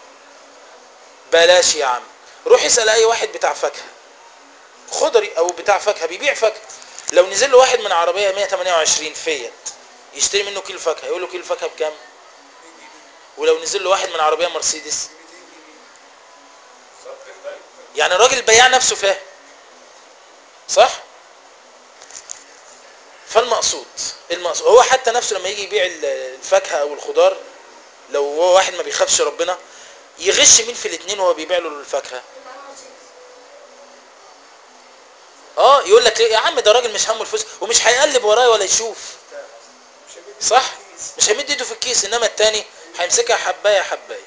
S1: بلاش يا عم روح اسال اي واحد بتاع فاكهه خضري او بتاع فاكهه بيبيع فاكهه لو نزل له واحد من عربيه 128 فيت يشتري منه كيلو فاكهه يقول له كيلو فاكهه بكام ولو نزل له واحد من عربيه مرسيدس يعني الراجل البياع نفسه فاهم صح فالمقصود المقصود هو حتى نفسه لما يجي يبيع الفاكهه او الخضار لو هو واحد ما بيخافش ربنا يغش مين في الاثنين وهو بيبيع له الفاكهه اه يقول لك ليه يا عم ده راجل مش همه الفلوس ومش هيقلب ورايا ولا يشوف
S2: مش هيمد
S1: صح
S2: إيده في الكيس.
S1: مش هيمد ايده في الكيس انما التاني هيمسكها حبايه حبايه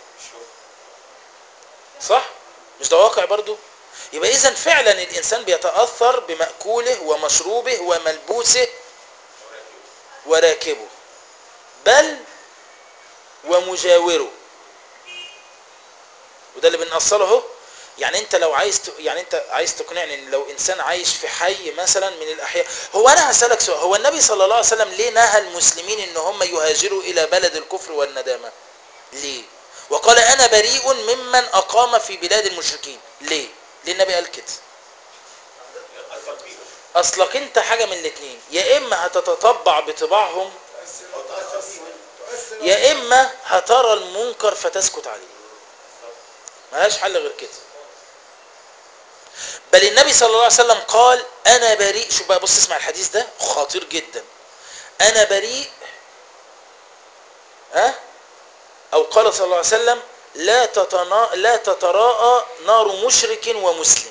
S1: صح مش ده واقع برضو يبقى اذا فعلا الانسان بيتاثر بماكوله ومشروبه وملبوسه وراكبه بل ومجاوره وده اللي بنأصله اهو يعني انت لو عايز ت... يعني انت عايز تقنعني ان لو انسان عايش في حي مثلا من الاحياء هو انا هسالك سؤال هو النبي صلى الله عليه وسلم ليه نهى المسلمين ان هم يهاجروا الى بلد الكفر والندامه ليه وقال انا بريء ممن اقام في بلاد المشركين ليه ليه النبي قال كده اصلك انت حاجه من الاثنين يا اما هتتطبع بطباعهم
S2: تؤثر تؤثر فيهم. تؤثر
S1: يا اما هترى المنكر فتسكت عليه ملهاش حل غير كده بل النبي صلى الله عليه وسلم قال انا بريء شوف بقى بص اسمع الحديث ده خطير جدا انا بريء ها او قال صلى الله عليه وسلم لا تتنا لا تتراءى نار مشرك ومسلم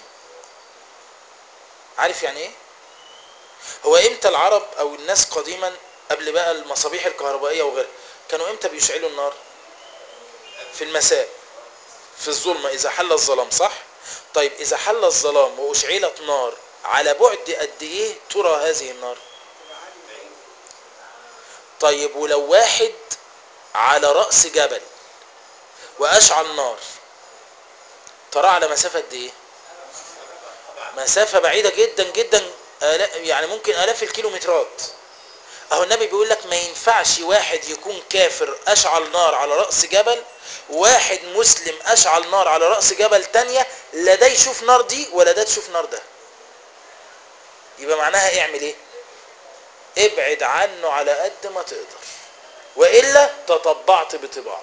S1: عارف يعني ايه هو امتى العرب او الناس قديما قبل بقى المصابيح الكهربائيه وغيرها كانوا امتى بيشعلوا النار في المساء في الظلمه اذا حل الظلام صح طيب اذا حل الظلام واشعلت نار على بعد قد ايه ترى هذه النار طيب ولو واحد على راس جبل واشعل نار ترى على مسافه قد ايه مسافه بعيده جدا جدا آلا- يعني ممكن الاف الكيلومترات اهو النبي بيقول لك ما ينفعش واحد يكون كافر اشعل نار على راس جبل واحد مسلم اشعل نار على راس جبل تانية لا ده يشوف نار دي ولا ده تشوف نار ده يبقى معناها اعمل ايه ابعد عنه على قد ما تقدر والا تطبعت بطباعه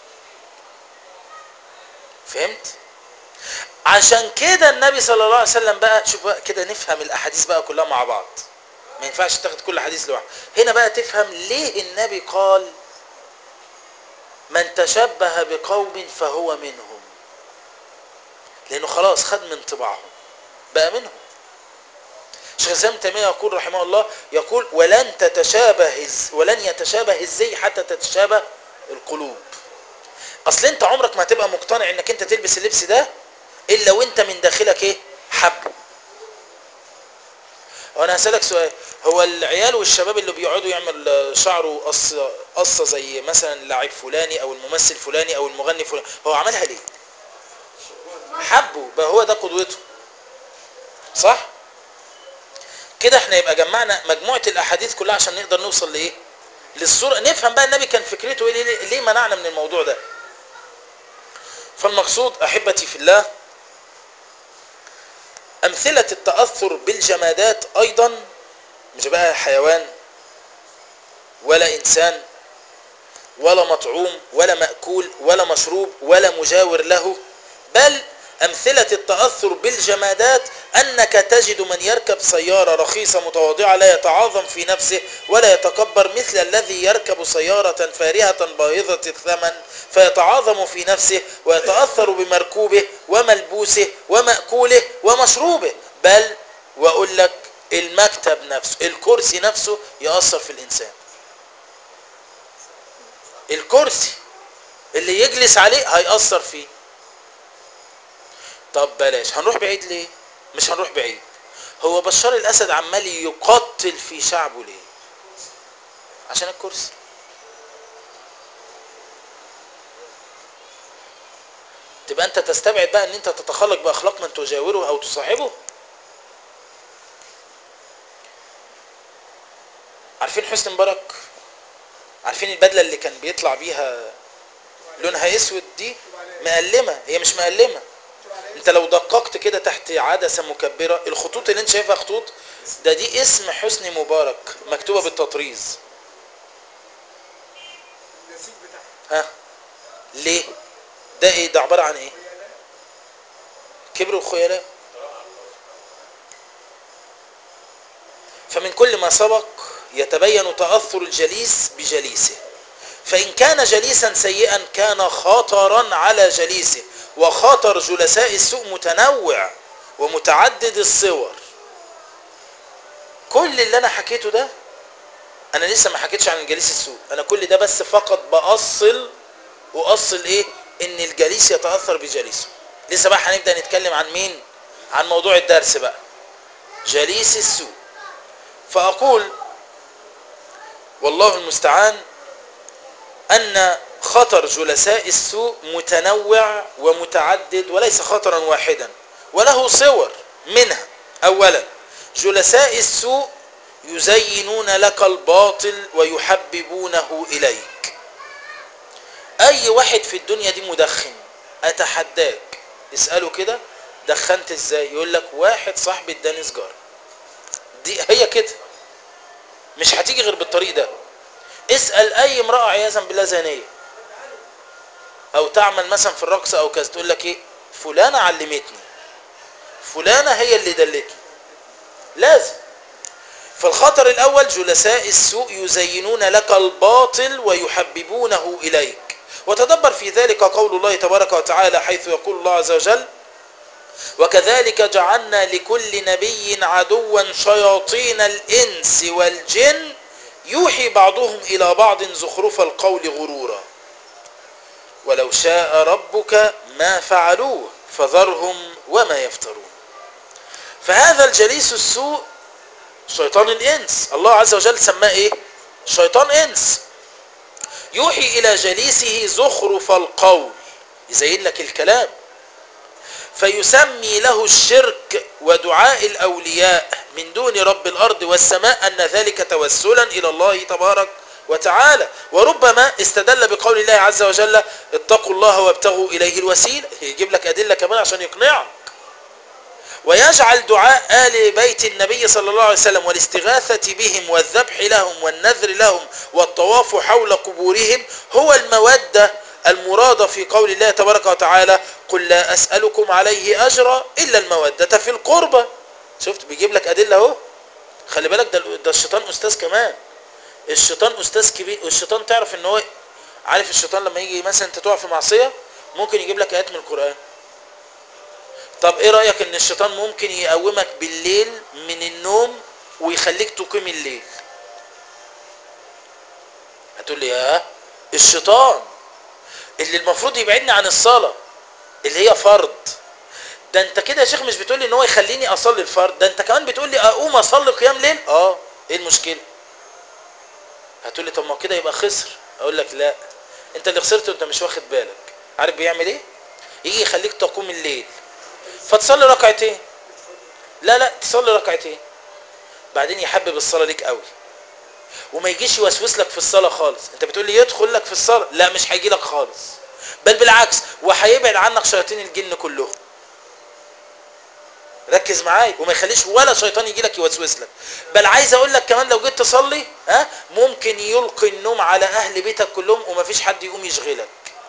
S1: فهمت عشان كده النبي صلى الله عليه وسلم بقى شوف بقى كده نفهم الاحاديث بقى كلها مع بعض ما ينفعش تاخد كل حديث لوحده هنا بقى تفهم ليه النبي قال من تشبه بقوم فهو منهم لانه خلاص خد من طباعهم بقى منهم عشان الاسلام تيميه يقول رحمه الله يقول ولن تتشابه الز- ولن يتشابه الزي حتى تتشابه القلوب اصل انت عمرك ما هتبقى مقتنع انك انت تلبس اللبس ده الا وانت من داخلك ايه حبه وانا هسألك سؤال هو العيال والشباب اللي بيقعدوا يعمل شعره قصة قصة زي مثلا اللاعب فلاني او الممثل فلاني او المغني فلاني هو عملها ليه حبه بقى هو ده قدوته صح كده احنا يبقى جمعنا مجموعة الاحاديث كلها عشان نقدر نوصل لايه للصورة نفهم بقى النبي كان فكرته ايه ليه, ليه منعنا من الموضوع ده فالمقصود احبتي في الله امثلة التأثر بالجمادات ايضا مش بقى حيوان ولا انسان ولا مطعوم ولا مأكول ولا مشروب ولا مجاور له بل أمثلة التأثر بالجمادات أنك تجد من يركب سيارة رخيصة متواضعة لا يتعاظم في نفسه ولا يتكبر مثل الذي يركب سيارة فارهة باهظة الثمن فيتعاظم في نفسه ويتأثر بمركوبه وملبوسه ومأكوله ومشروبه بل وأقول لك المكتب نفسه الكرسي نفسه يأثر في الإنسان الكرسي اللي يجلس عليه هيأثر فيه طب بلاش هنروح بعيد ليه مش هنروح بعيد هو بشار الاسد عمال يقتل في شعبه ليه عشان الكرسي تبقى انت تستبعد بقى ان انت تتخلق باخلاق من تجاوره او تصاحبه عارفين حسني مبارك عارفين البدله اللي كان بيطلع بيها لونها اسود دي مقلمه هي مش مقلمه انت لو دققت كده تحت عدسه مكبره الخطوط اللي انت شايفها خطوط ده دي اسم حسني مبارك مكتوبه بالتطريز
S2: النسيج بتاعها
S1: ها ليه ده ايه ده عباره عن ايه
S2: خيالات
S1: كبر وخيلاء فمن كل ما سبق يتبين تأثر الجليس بجليسه فإن كان جليسا سيئا كان خطرا على جليسه وخطر جلساء السوء متنوع ومتعدد الصور كل اللي انا حكيته ده انا لسه ما حكيتش عن الجليس السوء انا كل ده بس فقط بأصل واصل ايه ان الجليس يتأثر بجليسه لسه بقى هنبدأ نتكلم عن مين عن موضوع الدرس بقى جليس السوء فأقول والله المستعان أن خطر جلساء السوء متنوع ومتعدد وليس خطرا واحدا وله صور منها أولا جلساء السوء يزينون لك الباطل ويحببونه إليك أي واحد في الدنيا دي مدخن أتحداك اسأله كده دخنت ازاي يقول لك واحد صاحبي اداني سجارة دي هي كده مش هتيجي غير بالطريق ده اسأل اي امرأة عياذا بالله زانية او تعمل مثلا في الرقص او كذا تقول لك ايه فلانة علمتني فلانة هي اللي دلتني لازم فالخطر الاول جلساء السوء يزينون لك الباطل ويحببونه اليك وتدبر في ذلك قول الله تبارك وتعالى حيث يقول الله عز وجل وكذلك جعلنا لكل نبي عدوا شياطين الإنس والجن يوحي بعضهم إلى بعض زخرف القول غرورا ولو شاء ربك ما فعلوه فذرهم وما يفترون فهذا الجليس السوء شيطان الإنس الله عز وجل سماه إيه شيطان إنس يوحي إلى جليسه زخرف القول يزين لك الكلام فيسمي له الشرك ودعاء الأولياء من دون رب الأرض والسماء أن ذلك توسلا إلى الله تبارك وتعالى وربما استدل بقول الله عز وجل اتقوا الله وابتغوا إليه الوسيلة يجيب لك أدلة كمان عشان يقنعك ويجعل دعاء آل بيت النبي صلى الله عليه وسلم والاستغاثة بهم والذبح لهم والنذر لهم والطواف حول قبورهم هو المودة المرادة في قول الله تبارك وتعالى قل لا أسألكم عليه أجرا إلا المودة في القربة شفت بيجيب لك أدلة اهو خلي بالك ده, ده الشيطان أستاذ كمان الشيطان أستاذ كبير والشيطان تعرف ان هو عارف الشيطان لما يجي مثلا انت تقع في معصية ممكن يجيب لك آيات من القرآن طب ايه رايك ان الشيطان ممكن يقومك بالليل من النوم ويخليك تقيم الليل هتقول لي اه الشيطان اللي المفروض يبعدني عن الصلاه اللي هي فرض ده انت كده يا شيخ مش بتقول لي ان هو يخليني اصلي الفرض ده انت كمان بتقول لي اقوم اصلي قيام ليل اه ايه المشكله هتقول لي طب ما كده يبقى خسر اقول لك لا انت اللي خسرت وانت مش واخد بالك عارف بيعمل ايه يجي يخليك تقوم الليل فتصلي ركعتين لا لا تصلي ركعتين بعدين يحبب الصلاه ليك قوي وما يجيش يوسوس لك في الصلاه خالص انت بتقول لي يدخل لك في الصلاه لا مش هيجي لك خالص بل بالعكس وهيبعد عنك شياطين الجن كلهم ركز معايا وما يخليش ولا شيطان يجي لك يوسوس لك بل عايز اقول لك كمان لو جيت تصلي ها ممكن يلقي النوم على اهل بيتك كلهم ومفيش حد يقوم يشغلك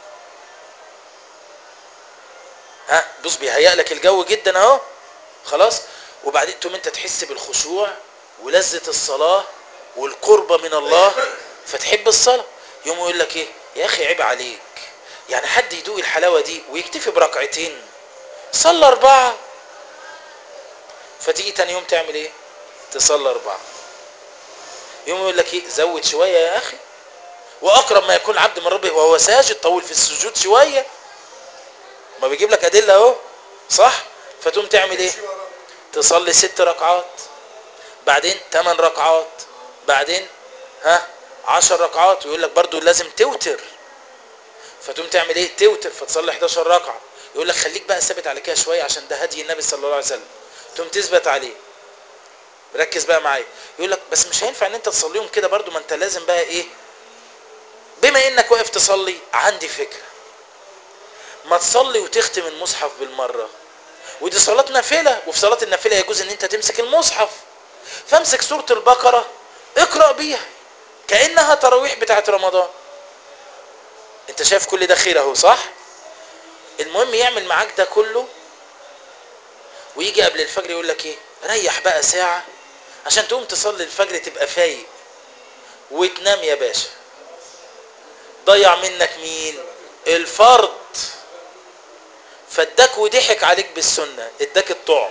S1: ها بص بيهيأ لك الجو جدا اهو خلاص وبعدين تقوم انت تحس بالخشوع ولذة الصلاة والقربة من الله فتحب الصلاة يوم يقول لك ايه يا اخي عيب عليك يعني حد يدوق الحلاوة دي ويكتفي بركعتين صلى اربعة فتيجي تاني يوم تعمل ايه تصلي اربعة يوم يقول لك ايه زود شوية يا اخي واقرب ما يكون العبد من ربه وهو ساجد طول في السجود شوية ما بيجيب لك ادلة اهو صح فتقوم تعمل ايه
S2: شي وراه.
S1: تصلي ست ركعات بعدين ثمان ركعات بعدين ها عشر ركعات ويقول لك برضو لازم توتر فتقوم تعمل ايه توتر فتصلي 11 ركعه يقول لك خليك بقى ثابت على كده شويه عشان ده هدي النبي صلى الله عليه وسلم تقوم تثبت عليه ركز بقى معايا يقول لك بس مش هينفع ان انت تصليهم كده برضو ما انت لازم بقى ايه بما انك واقف تصلي عندي فكره ما تصلي وتختم المصحف بالمره ودي صلاة نافلة وفي صلاة النافلة يجوز ان انت تمسك المصحف فامسك سورة البقرة اقرأ بيها كأنها تراويح بتاعت رمضان انت شايف كل ده خير اهو صح المهم يعمل معاك ده كله ويجي قبل الفجر يقول لك ايه ريح بقى ساعة عشان تقوم تصلي الفجر تبقى فايق وتنام يا باشا ضيع منك مين الفرض فاداك وضحك عليك بالسنة اداك الطعم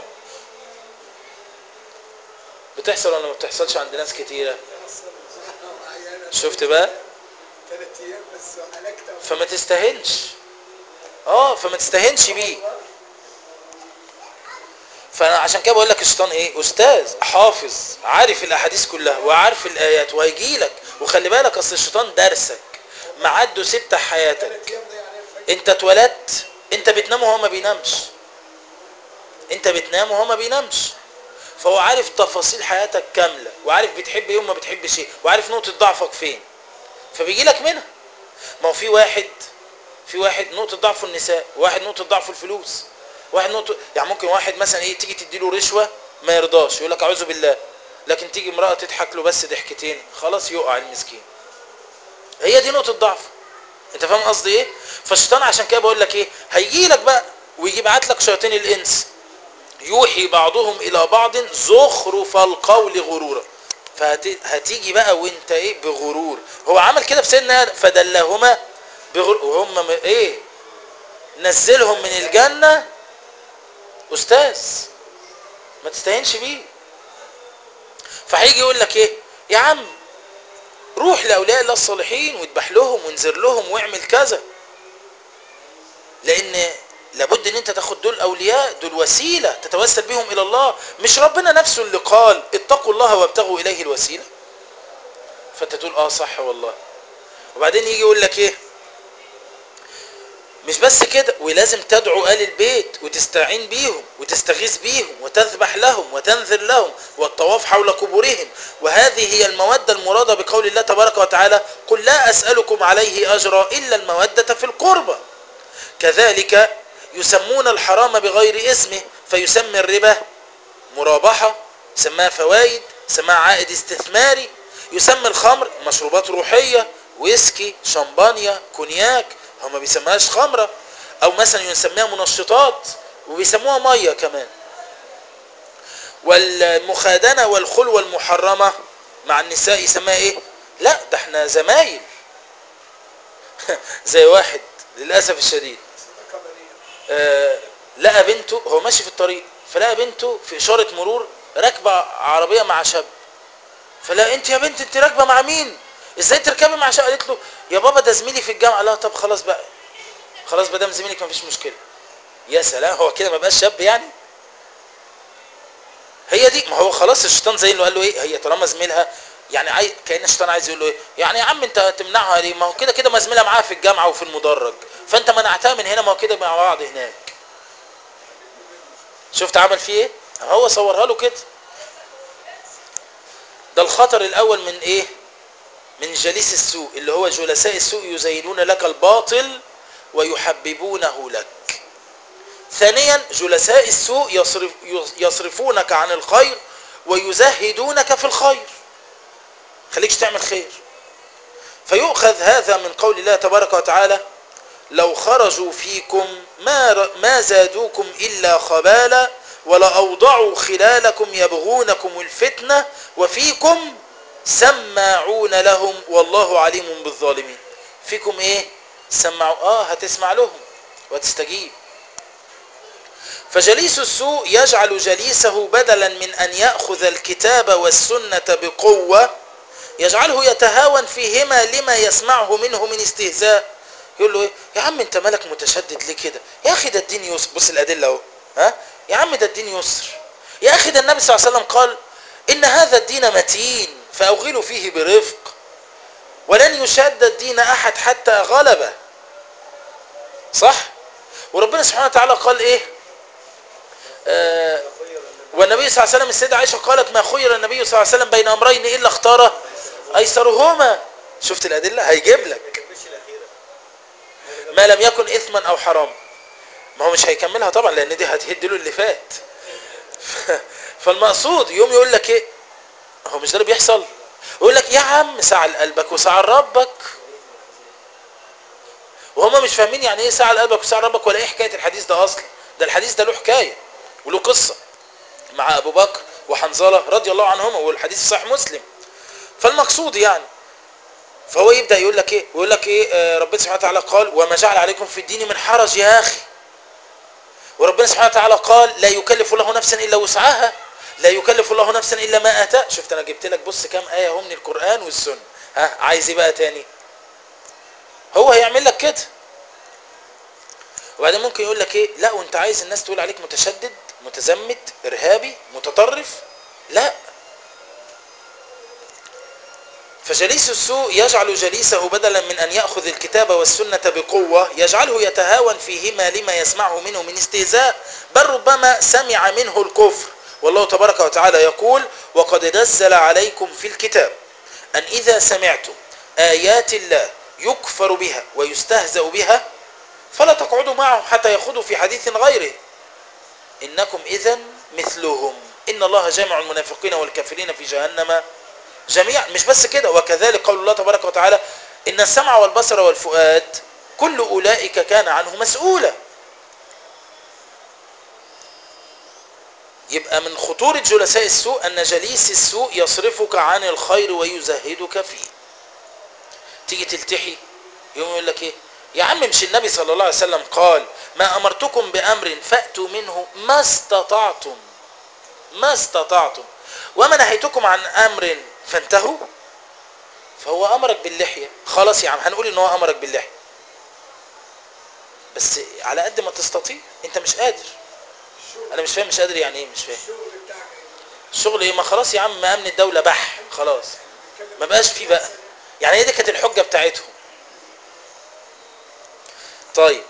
S1: بتحصل ولا ما بتحصلش عند ناس كتيرة
S2: معينة
S1: شفت بقى
S2: ثلاث ايام بس هلكت
S1: فما تستهنش اه فما تستهنش بيه فانا عشان كده بقول لك الشيطان ايه استاذ حافظ عارف الاحاديث كلها وعارف الايات وهيجي لك وخلي بالك اصل الشيطان دارسك معده سبت حياتك
S2: ثلاث ايام ده يعني الفجر
S1: انت اتولدت انت بتنام وهو ما بينامش انت بتنام وهو ما بينامش فهو عارف تفاصيل حياتك كاملة وعارف بتحب ايه وما بتحبش ايه وعارف نقطة ضعفك فين فبيجي لك منها ما هو في واحد في واحد نقطة ضعفه النساء واحد نقطة ضعفه الفلوس واحد نقطة يعني ممكن واحد مثلا ايه تيجي تديله رشوة ما يرضاش يقول لك اعوذ بالله لكن تيجي امرأة تضحك له بس ضحكتين خلاص يقع المسكين هي دي نقطة ضعف انت فاهم قصدي ايه فالشيطان عشان كده بقول لك ايه هيجي لك بقى ويجي يبعت لك شياطين الانس يوحي بعضهم الى بعض زخرف القول غرورا فهتيجي بقى وانت ايه بغرور هو عمل كده في سيدنا آدم، فدلهما بغرور وهم م- ايه نزلهم من الجنة استاذ ما تستهينش بيه فهيجي يقول لك ايه يا عم روح لاولياء الله الصالحين واذبح لهم وانذر لهم واعمل كذا لان لابد ان انت تاخد دول اولياء دول وسيله تتوسل بهم الى الله مش ربنا نفسه اللي قال اتقوا الله وابتغوا اليه الوسيله فانت تقول اه صح والله وبعدين يجي يقول لك ايه مش بس كده ولازم تدعو آل البيت وتستعين بيهم وتستغيث بيهم وتذبح لهم وتنذر لهم والطواف حول قبورهم وهذه هي المودة المرادة بقول الله تبارك وتعالى قل لا أسألكم عليه أجرا إلا المودة في القربى كذلك يسمون الحرام بغير اسمه فيسمي الربا مرابحة سماها فوائد سماها عائد استثماري يسمي الخمر مشروبات روحية ويسكي شمبانيا كونياك هو ما بيسميهاش خمرة او مثلا يسميها منشطات وبيسموها مية كمان والمخادنة والخلوة المحرمة مع النساء يسميها ايه لا ده احنا زمايل زي واحد للأسف الشديد
S2: صدقة بريئة
S1: آه، لقى بنته هو ماشي في الطريق فلقى بنته في اشاره مرور راكبه عربيه مع شاب فلا انت يا بنت انت راكبه مع مين ازاي تركبي مع شاب قالت له يا بابا ده زميلي في الجامعه لا طب خلاص بقى خلاص ما دام زميلك مفيش مشكله يا سلام هو كده ما بقاش شاب يعني هي دي ما هو خلاص الشيطان زي اللي قال له ايه هي طالما زميلها يعني عاي... كان الشيطان عايز يقول له ايه يعني يا عم انت تمنعها ليه ما هو كده كده ما زميلها معاها في الجامعه وفي المدرج فانت منعتها من هنا ما هو كده مع بعض هناك شفت عمل فيه ايه هو صورها له كده ده الخطر الاول من ايه من جليس السوء اللي هو جلساء السوء يزينون لك الباطل ويحببونه لك ثانيا جلساء السوء يصرف يصرفونك عن الخير ويزهدونك في الخير خليكش تعمل خير فيؤخذ هذا من قول الله تبارك وتعالى لو خرجوا فيكم ما ما زادوكم الا خبالا ولأوضعوا خلالكم يبغونكم الفتنه وفيكم سماعون لهم والله عليم بالظالمين فيكم ايه سمعوا اه هتسمع لهم وتستجيب فجليس السوء يجعل جليسه بدلا من ان ياخذ الكتاب والسنه بقوه يجعله يتهاون فيهما لما يسمعه منه من استهزاء يقول له ايه يا عم انت مالك متشدد ليه كده يا اخي ده الدين يسر بص الادله اهو ها يا عم ده الدين يسر يا اخي ده النبي صلى الله عليه وسلم قال ان هذا الدين متين فاوغلوا فيه برفق ولن يشاد الدين احد حتى غلبه صح وربنا سبحانه وتعالى قال ايه آه والنبي صلى الله عليه وسلم السيدة عائشة قالت ما خير النبي صلى الله عليه وسلم بين أمرين إلا اختار أيسرهما شفت الأدلة هيجيب لك
S3: مش الأخيرة
S1: ما لم يكن إثما أو حرام ما هو مش هيكملها طبعا لأن دي هتهد له اللي فات فالمقصود يوم يقول لك إيه هو مش ده اللي بيحصل يقول لك يا عم سعى لقلبك وسعى لربك وهم مش فاهمين يعني ايه سعى لقلبك وسعى لربك ولا ايه حكايه الحديث ده اصلا ده الحديث ده له حكايه وله قصه مع ابو بكر وحنظله رضي الله عنهما والحديث في صحيح مسلم فالمقصود يعني فهو يبدا يقول لك ايه يقول لك ايه آه ربنا سبحانه وتعالى قال وما جعل عليكم في الدين من حرج يا اخي وربنا سبحانه وتعالى قال لا يكلف الله نفسا الا وسعها لا يكلف الله نفسا الا ما اتاه شفت انا جبت لك بص كام ايه اهو من القران والسنه ها عايز ايه بقى تاني هو هيعمل لك كده وبعدين ممكن يقول لك ايه لا وانت عايز الناس تقول عليك متشدد متزمت ارهابي متطرف لا فجليس السوء يجعل جليسه بدلا من ان ياخذ الكتاب والسنه بقوه يجعله يتهاون فيهما لما يسمعه منه من استهزاء بل ربما سمع منه الكفر والله تبارك وتعالى يقول وقد نزل عليكم في الكتاب ان اذا سمعتم ايات الله يكفر بها ويستهزأ بها فلا تقعدوا معهم حتى يخوضوا في حديث غيره إنكم إذا مثلهم إن الله جامع المنافقين والكافرين في جهنم جميعا مش بس كده وكذلك قول الله تبارك وتعالى إن السمع والبصر والفؤاد كل أولئك كان عنه مسؤولا يبقى من خطورة جلساء السوء أن جليس السوء يصرفك عن الخير ويزهدك فيه تيجي تلتحي يوم يقول لك ايه يا عم مش النبي صلى الله عليه وسلم قال ما امرتكم بامر فاتوا منه ما استطعتم ما استطعتم وما نهيتكم عن امر فانتهوا فهو امرك باللحيه خلاص يا عم هنقول ان هو امرك باللحيه بس على قد ما تستطيع انت مش قادر انا مش فاهم مش قادر يعني ايه مش فاهم
S2: الشغل بتاعك ايه؟
S1: الشغل ايه ما خلاص يا عم امن الدوله بح خلاص ما بقاش فيه بقى يعني هي دي كانت الحجه بتاعتهم طيب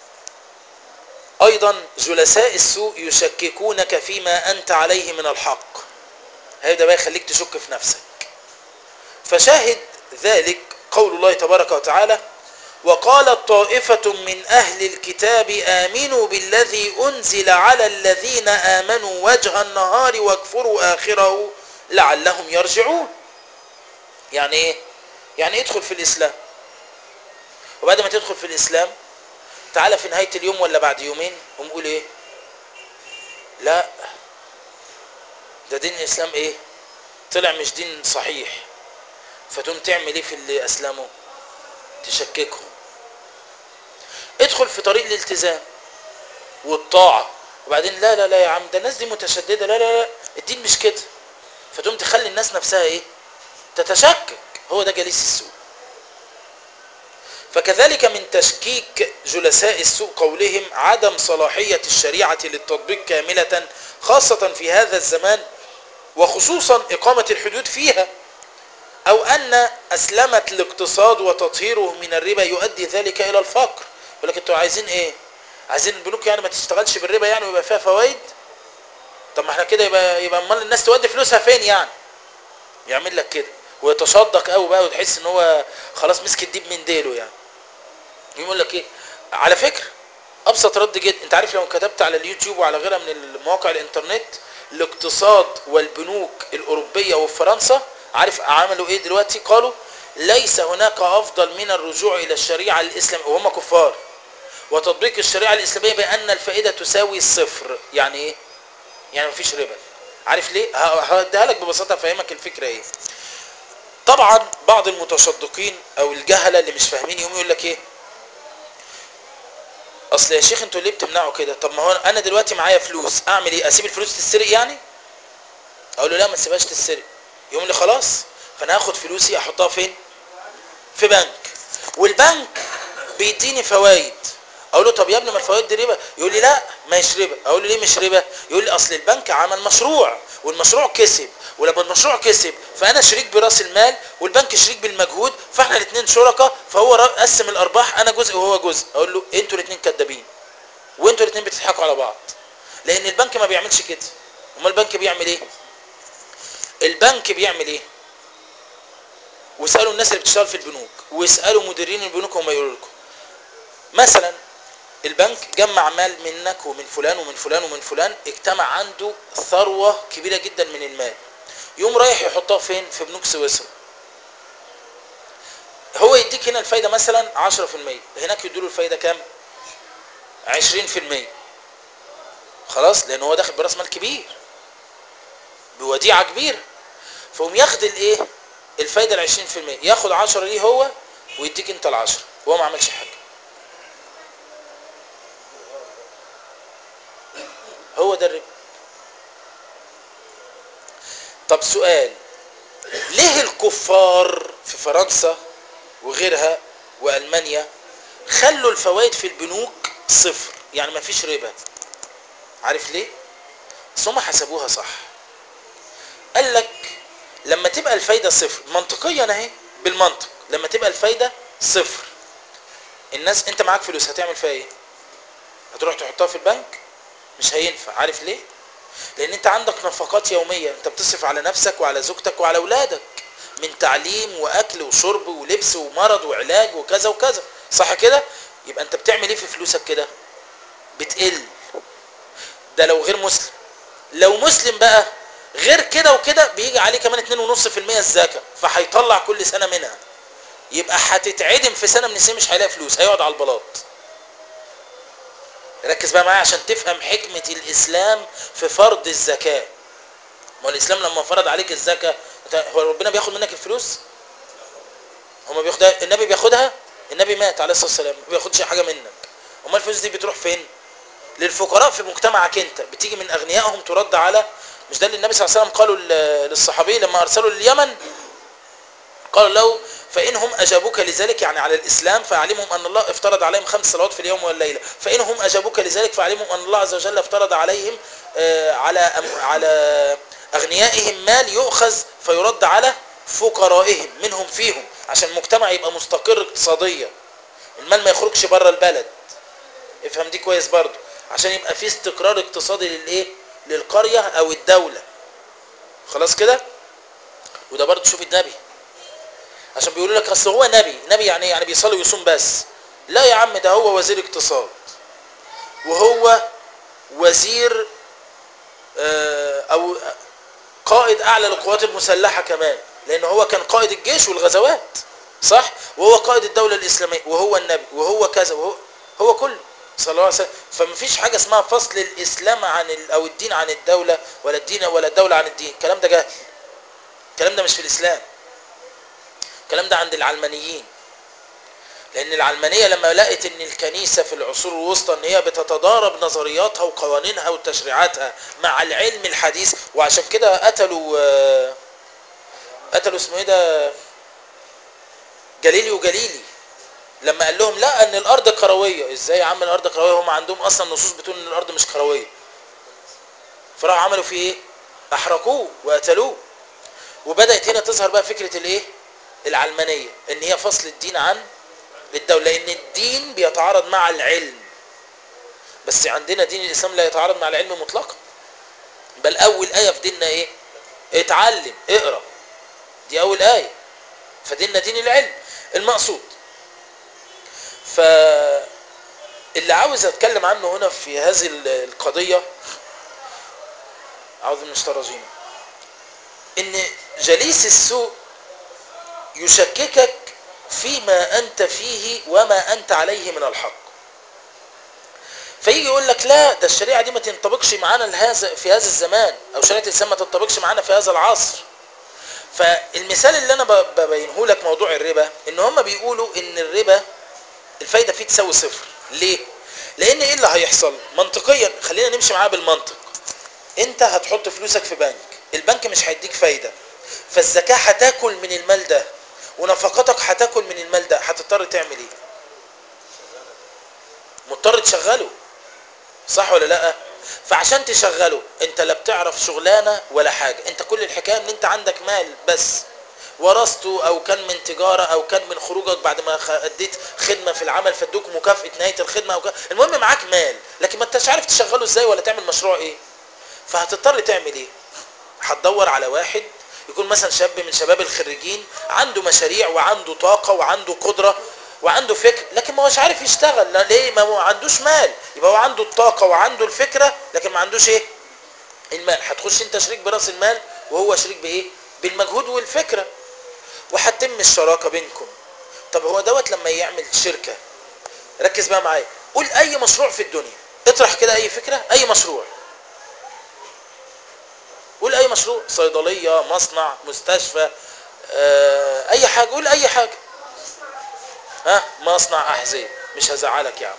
S1: ايضا جلساء السوء يشككونك فيما انت عليه من الحق هذا بقى يخليك تشك في نفسك فشاهد ذلك قول الله تبارك وتعالى وقالت طائفة من أهل الكتاب آمنوا بالذي أنزل على الذين آمنوا وجه النهار واكفروا آخره لعلهم يرجعون يعني ايه يعني ادخل في الإسلام وبعد ما تدخل في الإسلام تعالى في نهاية اليوم ولا بعد يومين قوم قول ايه لا ده دين الإسلام ايه طلع مش دين صحيح فتقوم تعمل ايه في اللي أسلموا تشككهم ادخل في طريق الالتزام والطاعه وبعدين لا لا لا يا عم ده الناس دي متشدده لا لا لا الدين مش كده فتقوم تخلي الناس نفسها ايه تتشكك هو ده جليس السوء فكذلك من تشكيك جلساء السوء قولهم عدم صلاحية الشريعة للتطبيق كاملة خاصة في هذا الزمان وخصوصا إقامة الحدود فيها أو أن أسلمة الاقتصاد وتطهيره من الربا يؤدي ذلك إلى الفقر يقول لك أنتوا عايزين إيه؟ عايزين البنوك يعني ما تشتغلش بالربا يعني ويبقى فيها فوائد؟ طب ما احنا كده يبقى يبقى امال الناس تودي فلوسها فين يعني؟ يعمل لك كده ويتصدق قوي بقى وتحس ان هو خلاص مسك الديب من ديله يعني يقول لك ايه على فكره ابسط رد جدا انت عارف لو كتبت على اليوتيوب وعلى غيرها من المواقع الانترنت الاقتصاد والبنوك الاوروبيه وفرنسا عارف عملوا ايه دلوقتي قالوا ليس هناك افضل من الرجوع الى الشريعه الاسلاميه وهم كفار وتطبيق الشريعه الاسلاميه بان الفائده تساوي الصفر يعني ايه يعني مفيش ربا عارف ليه ه- هديها لك ببساطه افهمك الفكره ايه طبعا بعض المتشدقين او الجهله اللي مش فاهمين يقوم يقول لك ايه اصل يا شيخ انتوا ليه بتمنعوا كده طب ما هو انا دلوقتي معايا فلوس اعمل ايه اسيب الفلوس تتسرق يعني اقول له لا ما تسيبهاش تتسرق يقوم لي خلاص فانا هاخد فلوسي احطها فين في بنك والبنك بيديني فوائد اقول له طب يا ابني ما الفوائد دي ربا يقول لي لا ما هيش ربا اقول له ليه مش ربا يقول لي اصل البنك عمل مشروع والمشروع كسب ولما المشروع كسب فانا شريك براس المال والبنك شريك بالمجهود فاحنا الاثنين شركاء فهو را- قسم الارباح انا جزء وهو جزء اقول له انتوا الاثنين كدابين وانتوا الاثنين بتضحكوا على بعض لان البنك ما بيعملش كده امال البنك بيعمل ايه البنك بيعمل ايه واسالوا الناس اللي بتشتغل في البنوك واسالوا مديرين البنوك هم يقولوا لكم مثلا البنك جمع مال منك ومن فلان ومن فلان ومن فلان اجتمع عنده ثروة كبيرة جدا من المال يقوم رايح يحطها فين في بنوك سويسرا هو يديك هنا الفايدة مثلا 10% هناك يدوله الفايدة كام 20% خلاص لان هو داخل براس مال كبير بوديعة كبيرة فقوم ياخد الايه الفايدة ال 20% ياخد 10 ليه هو ويديك انت ال 10 وهو ما عملش حاجة هو ده الربا طب سؤال ليه الكفار في فرنسا وغيرها والمانيا خلوا الفوائد في البنوك صفر يعني ما فيش ربا عارف ليه بس هم حسبوها صح قال لك لما تبقى الفايده صفر منطقيا اهي بالمنطق لما تبقى الفايده صفر الناس انت معاك فلوس هتعمل فيها ايه هتروح تحطها في البنك مش هينفع عارف ليه لان انت عندك نفقات يوميه انت بتصرف على نفسك وعلى زوجتك وعلى اولادك من تعليم واكل وشرب ولبس ومرض وعلاج وكذا وكذا صح كده يبقى انت بتعمل ايه في فلوسك كده بتقل ده لو غير مسلم لو مسلم بقى غير كده وكده بيجي عليه كمان 2.5% الزكاه فهيطلع كل سنه منها يبقى هتتعدم في سنه من السنين مش هيلاقي فلوس هيقعد على البلاط ركز بقى معايا عشان تفهم حكمة الإسلام في فرض الزكاة ما هو الإسلام لما فرض عليك الزكاة أنت- هو ربنا بياخد منك الفلوس هو ما بياخدها النبي بياخدها النبي مات عليه الصلاة والسلام ما بياخدش حاجة منك أمال الفلوس دي بتروح فين للفقراء في مجتمعك أنت بتيجي من أغنيائهم ترد على مش ده اللي النبي صلى الله عليه وسلم قالوا لل- للصحابي لما أرسلوا لليمن قال له فإنهم أجابوك لذلك يعني على الإسلام فأعلمهم أن الله افترض عليهم خمس صلوات في اليوم والليلة فإنهم أجابوك لذلك فأعلمهم أن الله عز وجل افترض عليهم آه، على أم- على أغنيائهم مال يؤخذ فيرد على فقرائهم منهم فيهم عشان المجتمع يبقى مستقر اقتصاديا المال ما يخرجش بره البلد افهم دي كويس برضو عشان يبقى في استقرار اقتصادي للايه للقرية او الدولة خلاص كده وده برضو شوف النبي عشان بيقولوا لك اصل هو نبي نبي يعني إيه؟ يعني بيصلي ويصوم بس لا يا عم ده هو وزير اقتصاد وهو وزير آه، او قائد اعلى للقوات المسلحه كمان لان هو كان قائد الجيش والغزوات صح وهو قائد الدوله الاسلاميه وهو النبي وهو كذا وهو هو كله صلى الله عليه وسلم فمفيش حاجه اسمها فصل الاسلام عن ال- او الدين عن الدوله ولا الدين ولا الدوله عن الدين الكلام ده جهل الكلام ده مش في الاسلام الكلام ده عند العلمانيين لان العلمانيه لما لقت ان الكنيسه في العصور الوسطى ان هي بتتضارب نظرياتها وقوانينها وتشريعاتها مع العلم الحديث وعشان كده قتلوا آه، قتلوا اسمه ايه ده جاليليو جاليلي لما قال لهم لا ان الارض كرويه ازاي يا عم الارض كرويه هم عندهم اصلا نصوص بتقول ان الارض مش كرويه فراحوا عملوا فيه ايه احرقوه وقتلوه وبدات هنا تظهر بقى فكره الايه العلمانيه ان هي فصل الدين عن الدوله لان الدين بيتعارض مع العلم بس عندنا دين الاسلام لا يتعارض مع العلم مطلقا بل اول ايه في ديننا ايه اتعلم اقرا دي اول ايه فديننا دين العلم المقصود ف اللي عاوز اتكلم عنه هنا في هذه ال- القضيه عاوز من الرجيم ان جليس السوء يشككك فيما انت فيه وما انت عليه من الحق فيجي يقول لك لا ده الشريعه دي ما تنطبقش معانا لهذا في هذا الزمان او شريعه الاسلام ما تنطبقش معانا في هذا العصر فالمثال اللي انا ب- ببينه لك موضوع الربا ان هم بيقولوا ان الربا الفايده فيه تساوي صفر ليه لان ايه اللي هيحصل منطقيا خلينا نمشي معاه بالمنطق انت هتحط فلوسك في بنك البنك مش هيديك فايده فالزكاه هتاكل من المال ده ونفقاتك هتاكل من المال ده هتضطر تعمل ايه مضطر تشغله صح ولا لا فعشان تشغله انت لا بتعرف شغلانه ولا حاجه انت كل الحكايه ان انت عندك مال بس ورثته او كان من تجاره او كان من خروجك بعد ما خ- اديت خدمه في العمل فادوك مكافاه نهايه الخدمه او ك... المهم معاك مال لكن ما انتش عارف تشغله ازاي ولا تعمل مشروع ايه فهتضطر تعمل ايه هتدور على واحد يكون مثلا شاب من شباب الخريجين عنده مشاريع وعنده طاقه وعنده قدره وعنده فكر لكن ما هوش عارف يشتغل لا ليه ما هو عندوش مال يبقى هو عنده الطاقه وعنده الفكره لكن ما عندوش ايه المال هتخش انت شريك براس المال وهو شريك بايه بالمجهود والفكره وهتتم الشراكه بينكم طب هو دوت لما يعمل شركه ركز بقى معايا قول اي مشروع في الدنيا اطرح كده اي فكره اي مشروع قول اي مشروع صيدليه مصنع مستشفى آه، اي حاجه قول اي حاجه ها مصنع احذيه مش هزعلك يا عم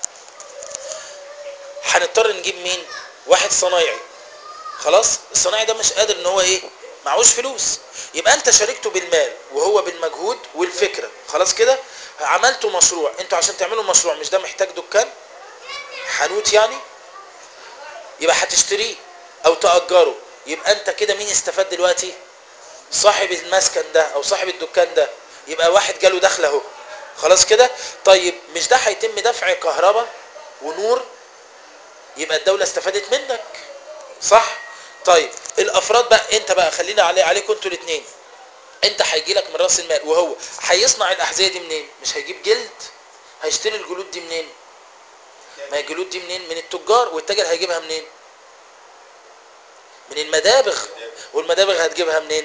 S1: هنضطر نجيب مين واحد صنايعي خلاص الصنايعي ده مش قادر ان هو ايه معهوش فلوس يبقى انت شاركته بالمال وهو بالمجهود والفكره خلاص كده عملتوا مشروع انتوا عشان تعملوا مشروع مش ده محتاج دكان حانوت يعني يبقى هتشتريه او تأجره يبقى انت كده مين استفاد دلوقتي صاحب المسكن ده او صاحب الدكان ده يبقى واحد جاله دخل اهو خلاص كده طيب مش ده هيتم دفع كهرباء ونور يبقى الدولة استفادت منك صح طيب الافراد بقى انت بقى خلينا عليه عليكم انتوا الاثنين انت هيجي لك من راس المال وهو هيصنع الاحذيه دي منين مش هيجيب جلد هيشتري الجلود دي منين ما هي الجلود دي منين من التجار والتاجر هيجيبها منين من المدابغ والمدابغ هتجيبها منين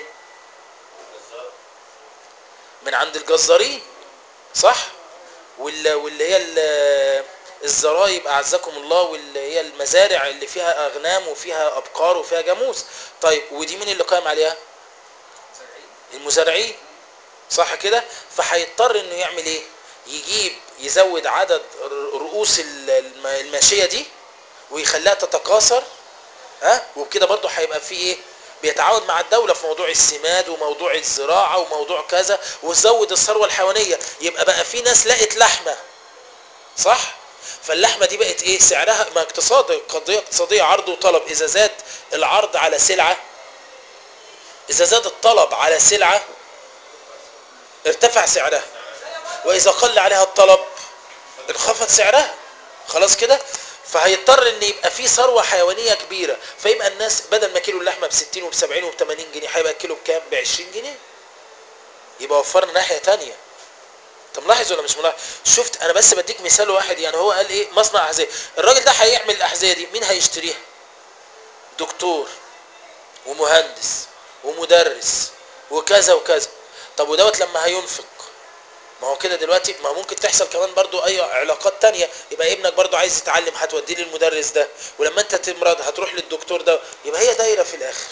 S1: من عند الجزارين صح وال- واللي هي ال- الزرايب اعزكم الله واللي هي المزارع اللي فيها اغنام وفيها ابقار وفيها جاموس طيب ودي مين اللي قائم عليها المزارعين صح كده فهيضطر انه يعمل ايه يجيب يزود عدد ر- رؤوس ال- الم- الماشيه دي ويخليها تتكاثر ها وبكده برضه هيبقى في ايه بيتعاون مع الدولة في موضوع السماد وموضوع الزراعة وموضوع كذا وزود الثروة الحيوانية يبقى بقى في ناس لقت لحمة صح فاللحمة دي بقت ايه سعرها ما اقتصاد قضية اقتصادية عرض وطلب اذا زاد العرض على سلعة اذا زاد الطلب على سلعة ارتفع سعرها واذا قل عليها الطلب انخفض سعرها خلاص كده فهيضطر ان يبقى في ثروه حيوانيه كبيره فيبقى الناس بدل ما كيلو اللحمه ب 60 وب 70 وب 80 جنيه هيبقى الكيلو بكام ب 20 جنيه يبقى وفرنا ناحيه تانية انت ملاحظ ولا مش ملاحظ شفت انا بس بديك مثال واحد يعني هو قال ايه مصنع احذيه الراجل ده هيعمل الاحذيه دي مين هيشتريها دكتور ومهندس ومدرس وكذا وكذا طب ودوت لما هينفق ما هو كده دلوقتي ما ممكن تحصل كمان برضو اي علاقات تانية يبقى ابنك برضو عايز يتعلم هتوديه للمدرس ده ولما انت تمرض هتروح للدكتور ده يبقى هي دايرة في الاخر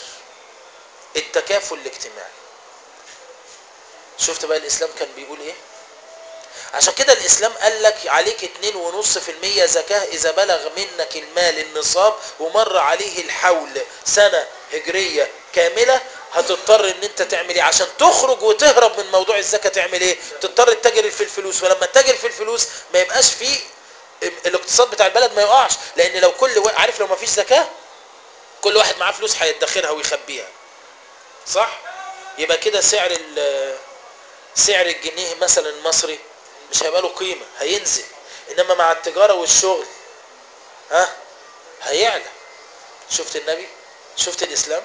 S1: التكافل الاجتماعي شفت بقى الاسلام كان بيقول ايه عشان كده الاسلام قال لك عليك 2.5% زكاه اذا بلغ منك المال النصاب ومر عليه الحول سنه هجريه كامله هتضطر ان انت تعمل ايه عشان تخرج وتهرب من موضوع الزكاه تعمل ايه تضطر تتاجر في الفلوس ولما تتاجر في الفلوس ما يبقاش فيه الاقتصاد بتاع البلد ما يقعش لان لو كل وا- عارف لو ما فيش زكاه كل واحد معاه فلوس هيدخرها ويخبيها صح يبقى كده سعر ال- سعر الجنيه مثلا المصري مش هيبقى له قيمه هينزل انما مع التجاره والشغل ها هيعلى شفت النبي شفت الاسلام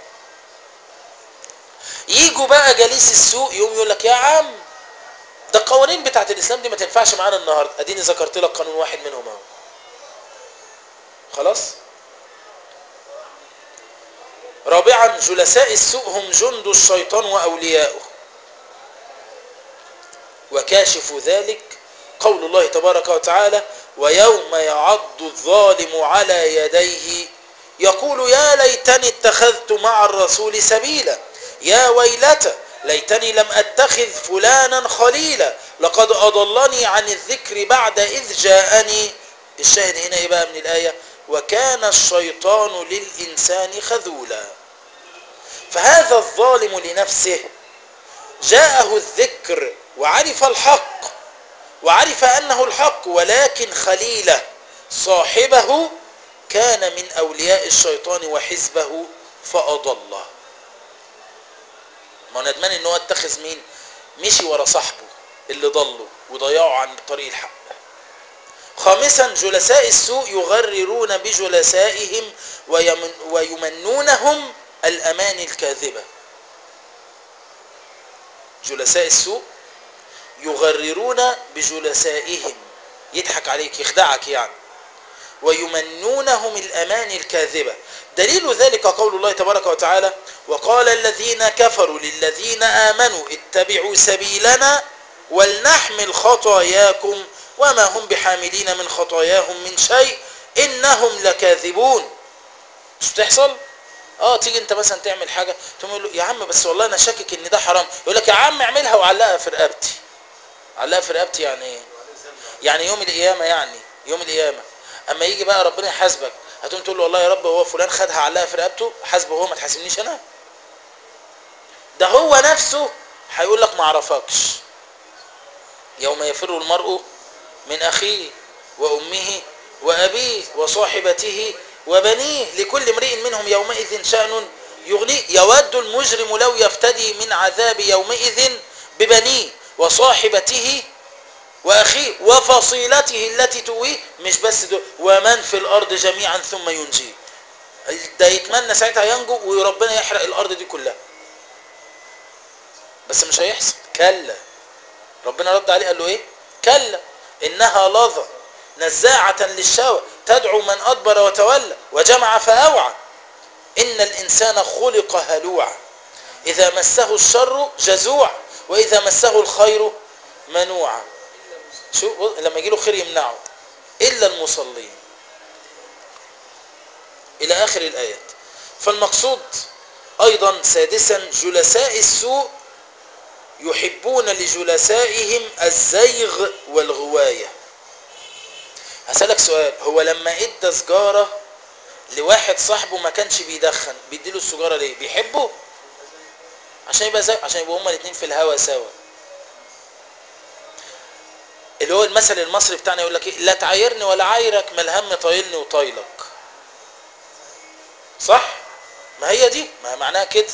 S1: يجوا بقى جليس السوق يقوم يقول لك يا عم ده القوانين بتاعت الاسلام دي ما تنفعش معانا النهارده اديني ذكرت لك قانون واحد منهم اهو خلاص رابعا جلساء السوء هم جند الشيطان واولياؤه وكاشف ذلك قول الله تبارك وتعالى ويوم يعض الظالم على يديه يقول يا ليتني اتخذت مع الرسول سبيلا يا ويلتى ليتني لم اتخذ فلانا خليلا لقد اضلني عن الذكر بعد اذ جاءني الشاهد هنا ايه بقى من الايه وكان الشيطان للانسان خذولا فهذا الظالم لنفسه جاءه الذكر وعرف الحق وعرف انه الحق ولكن خليله صاحبه كان من اولياء الشيطان وحزبه فاضله ما هو ندمان ان هو اتخذ مين مشي ورا صاحبه اللي ضله وضيعه عن طريق الحق خامسا جلساء السوء يغررون بجلسائهم ويمن ويمنونهم الاماني الكاذبه جلساء السوء يغررون بجلسائهم يضحك عليك يخدعك يعني ويمنونهم الاماني الكاذبه دليل ذلك قول الله تبارك وتعالى وقال الذين كفروا للذين امنوا اتبعوا سبيلنا ولنحمل خطاياكم وما هم بحاملين من خطاياهم من شيء انهم لكاذبون مش بتحصل اه تيجي انت مثلا تعمل حاجه تقوم يقول له يا عم بس والله انا شاكك ان ده حرام يقول لك يا عم اعملها وعلقها في رقبتي علقها في رقبتي يعني ايه يعني يوم القيامه يعني يوم القيامه اما يجي بقى ربنا يحاسبك هتقوم تقول له والله يا رب هو فلان خدها علقها في رقبته حاسبه هو ما تحاسبنيش انا ده هو نفسه هيقول لك ما اعرفكش يوم يفر المرء من اخيه وامه وابيه وصاحبته وبنيه لكل امرئ منهم يومئذ شأن يغنيه يود المجرم لو يفتدي من عذاب يومئذ ببنيه وصاحبته واخيه وفصيلته التي تؤويه مش بس دول ومن في الارض جميعا ثم ينجيه ده يتمنى ساعتها ينجو وربنا يحرق الارض دي كلها بس مش هيحصل كلا ربنا رد عليه قال له ايه كلا انها لظى نزاعة للشوى تدعو من ادبر وتولى وجمع فاوعى ان الانسان خلق هلوعا اذا مسه الشر جزوع واذا مسه الخير منوعا شو لما يجي له خير يمنعه الا المصلين الى اخر الايات فالمقصود ايضا سادسا جلساء السوء يحبون لجلسائهم الزيغ والغوايه هسألك سؤال هو لما ادى سجارة لواحد صاحبه ما كانش بيدخن بيديله السجارة ليه بيحبه عشان يبقى زي عشان يبقوا هما الاثنين في الهوا سوا اللي هو المثل المصري بتاعنا يقول لك ايه لا تعايرني ولا عايرك ما الهم طايلني وطايلك صح ما هي دي ما معناها كده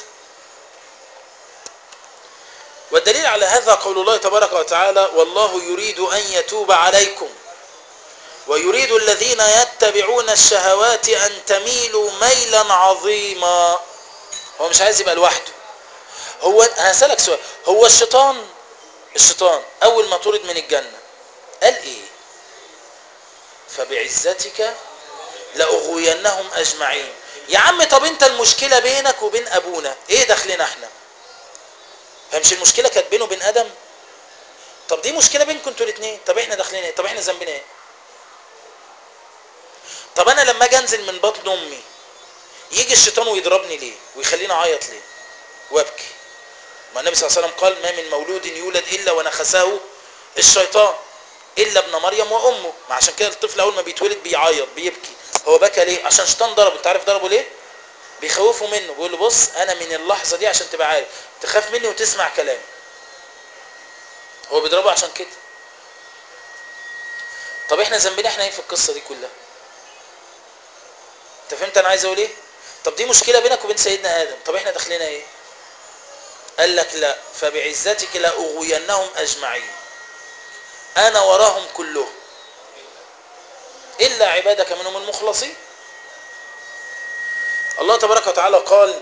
S1: والدليل على هذا قول الله تبارك وتعالى والله يريد ان يتوب عليكم ويريد الذين يتبعون الشهوات ان تميلوا ميلا عظيما هو مش عايز يبقى لوحده هو انا هسالك سؤال هو الشيطان الشيطان اول ما طرد من الجنه قال ايه فبعزتك لاغوينهم اجمعين يا عم طب انت المشكله بينك وبين ابونا ايه دخلنا احنا فمش المشكله كانت بينه وبين ادم طب دي مشكله بينكم انتوا الاثنين طب احنا داخلين ايه طب احنا ذنبنا ايه طب انا لما اجي انزل من بطن امي يجي الشيطان ويضربني ليه ويخليني اعيط ليه وابكي ما النبي صلى الله عليه وسلم قال ما من مولود يولد الا ونخسه الشيطان الا ابن مريم وامه ما عشان كده الطفل اول ما بيتولد بيعيط بيبكي هو بكى ليه عشان شيطان ضربه انت عارف ضربه ليه بيخوفوا منه بيقول له بص انا من اللحظه دي عشان تبقى عارف تخاف مني وتسمع كلامي هو بيضربه عشان كده طب احنا ذنبنا احنا ايه في القصه دي كلها انت فهمت انا عايز اقول ايه طب دي مشكله بينك وبين سيدنا ادم طب احنا داخلنا ايه قال لك لا فبعزتك لاغوينهم اجمعين انا وراهم كلهم الا عبادك منهم المخلصين الله تبارك وتعالى قال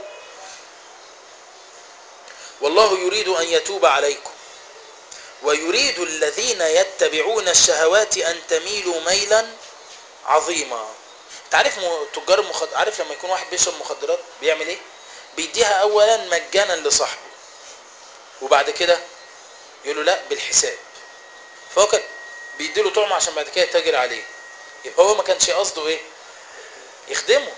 S1: والله يريد ان يتوب عليكم ويريد الذين يتبعون الشهوات ان تميلوا ميلا عظيما انت عارف م- تجار المخدرات عارف لما يكون واحد بيشرب مخدرات بيعمل ايه بيديها اولا مجانا لصاحبه وبعد كده يقول له لا بالحساب فهو كان بيديله طعم عشان بعد كده يتاجر عليه يبقى هو ما كانش قصده ايه يخدمه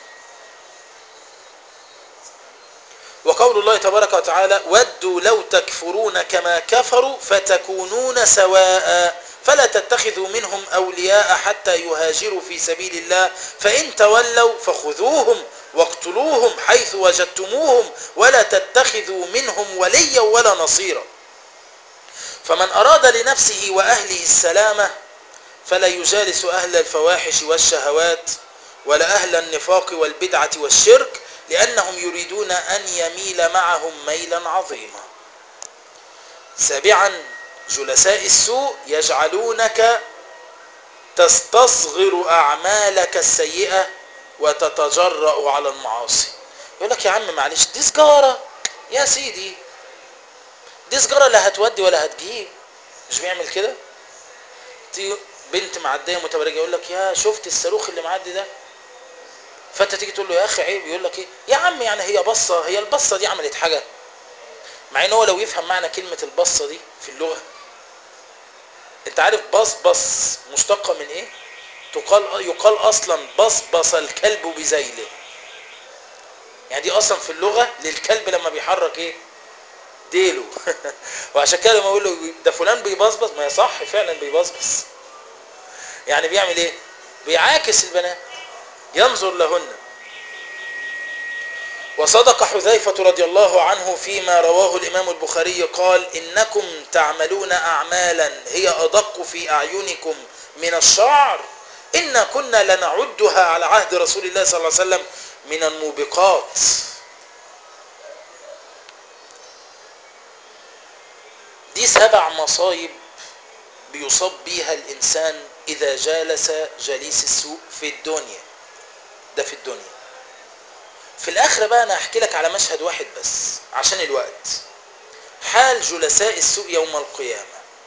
S1: وقول الله تبارك وتعالى ودوا لو تكفرون كما كفروا فتكونون سواء فلا تتخذوا منهم أولياء حتى يهاجروا في سبيل الله فإن تولوا فخذوهم واقتلوهم حيث وجدتموهم ولا تتخذوا منهم وليا ولا نصيرا فمن أراد لنفسه وأهله السلامة فلا يجالس أهل الفواحش والشهوات ولا أهل النفاق والبدعة والشرك لأنهم يريدون أن يميل معهم ميلا عظيما سابعا جلساء السوء يجعلونك تستصغر أعمالك السيئة وتتجرأ على المعاصي يقول لك يا عم معلش دي سجارة يا سيدي دي سجارة لا هتودي ولا هتجيب مش بيعمل كده تيجي بنت معدية متبرجة يقول لك يا شفت الصاروخ اللي معدي ده فانت تيجي تقول له يا اخي عيب يقول لك ايه يا عم يعني هي بصه هي البصه دي عملت حاجه مع ان هو لو يفهم معنى كلمه البصه دي في اللغه انت عارف بص بص مشتقه من ايه تقال يقال اصلا بصبص الكلب بذيله يعني دي اصلا في اللغه للكلب لما بيحرك ايه ديله وعشان كده لما اقول له ده فلان بيبصبص ما هي صح فعلا بيبصبص يعني بيعمل ايه بيعاكس البنات ينظر لهن وصدق حذيفة رضي الله عنه فيما رواه الإمام البخاري قال إنكم تعملون أعمالا هي أدق في أعينكم من الشعر إنا كنا لنعدها على عهد رسول الله صلى الله عليه وسلم من الموبقات دي سبع مصايب بيصاب بيها الإنسان إذا جالس جليس السوء في الدنيا ده في الدنيا في الآخرة بقى أنا أحكي لك على مشهد واحد بس عشان الوقت حال جلساء السوء يوم القيامة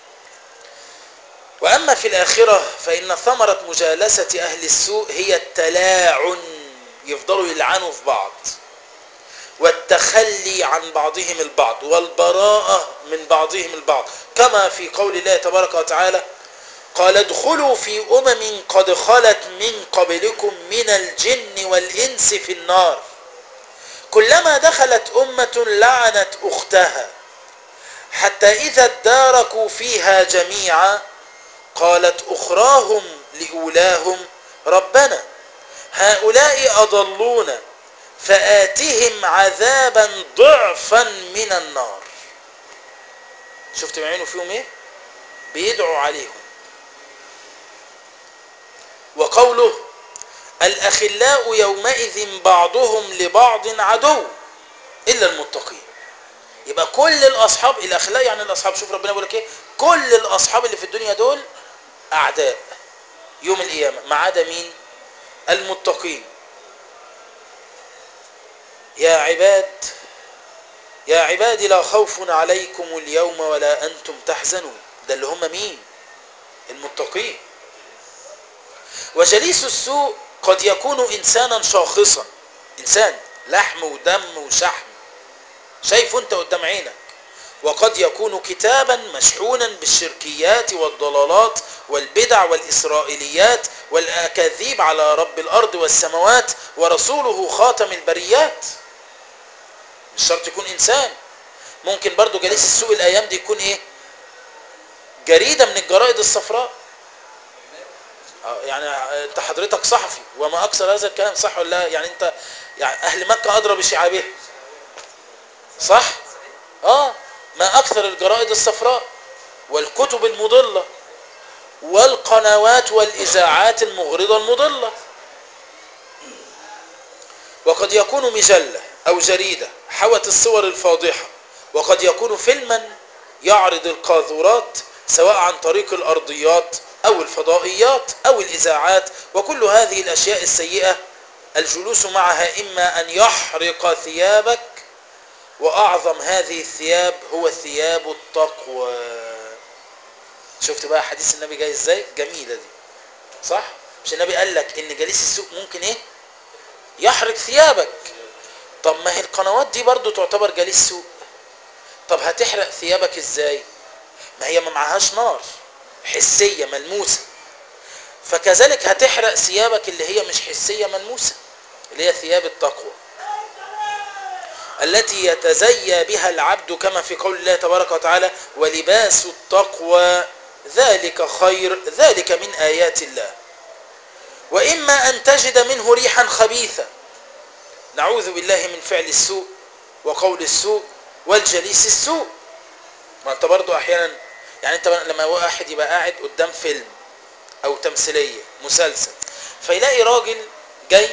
S1: وأما في الآخرة فإن ثمرة مجالسة أهل السوء هي التلاعن يفضلوا يلعنوا في بعض والتخلي عن بعضهم البعض والبراءة من بعضهم البعض كما في قول الله تبارك وتعالى قال ادخلوا في أمم قد خلت من قبلكم من الجن والإنس في النار كلما دخلت أمة لعنت أختها حتى إذا اداركوا فيها جميعا قالت أخراهم لأولاهم ربنا هؤلاء أضلونا فآتهم عذابا ضعفا من النار شفت بعينه فيهم ايه بيدعوا عليهم وقوله الأخلاء يومئذ بعضهم لبعض عدو إلا المتقين يبقى كل الأصحاب الأخلاء يعني الأصحاب شوف ربنا بيقول لك إيه كل الأصحاب اللي في الدنيا دول أعداء يوم القيامة ما عدا مين المتقين يا عباد يا عبادي لا خوف عليكم اليوم ولا أنتم تحزنون ده اللي هم مين المتقين وجليس السوء قد يكون إنسانا شاخصا إنسان لحم ودم وشحم شايفه أنت قدام عينك وقد يكون كتابا مشحونا بالشركيات والضلالات والبدع والإسرائيليات والأكاذيب على رب الأرض والسماوات ورسوله خاتم البريات مش شرط يكون إنسان ممكن برضو جليس السوء الأيام دي يكون إيه جريدة من الجرائد الصفراء آه، يعني انت حضرتك صحفي وما اكثر هذا الكلام صح ولا لا؟ يعني انت يعني اهل مكه ادرى بشعابها صح اه ما اكثر الجرائد الصفراء والكتب المضله والقنوات والاذاعات المغرضه المضله وقد يكون مجله او جريده حوت الصور الفاضحه وقد يكون فيلما يعرض القاذورات سواء عن طريق الارضيات او الفضائيات او الاذاعات وكل هذه الاشياء السيئه الجلوس معها اما ان يحرق ثيابك واعظم هذه الثياب هو ثياب التقوى شفت بقى حديث النبي جاي ازاي جميله دي صح مش النبي قال لك ان جليس السوق ممكن ايه يحرق ثيابك طب ما هي القنوات دي برضو تعتبر جليس سوق طب هتحرق ثيابك ازاي ما هي ما معهاش نار حسيه ملموسه فكذلك هتحرق ثيابك اللي هي مش حسيه ملموسه اللي هي ثياب التقوى التي يتزيى بها العبد كما في قول الله تبارك وتعالى ولباس التقوى ذلك خير ذلك من آيات الله وإما أن تجد منه ريحا خبيثة نعوذ بالله من فعل السوء وقول السوء والجليس السوء ما انت برضو احيانا يعني انت لما واحد يبقى قاعد قدام فيلم او تمثيلية مسلسل فيلاقي راجل جاي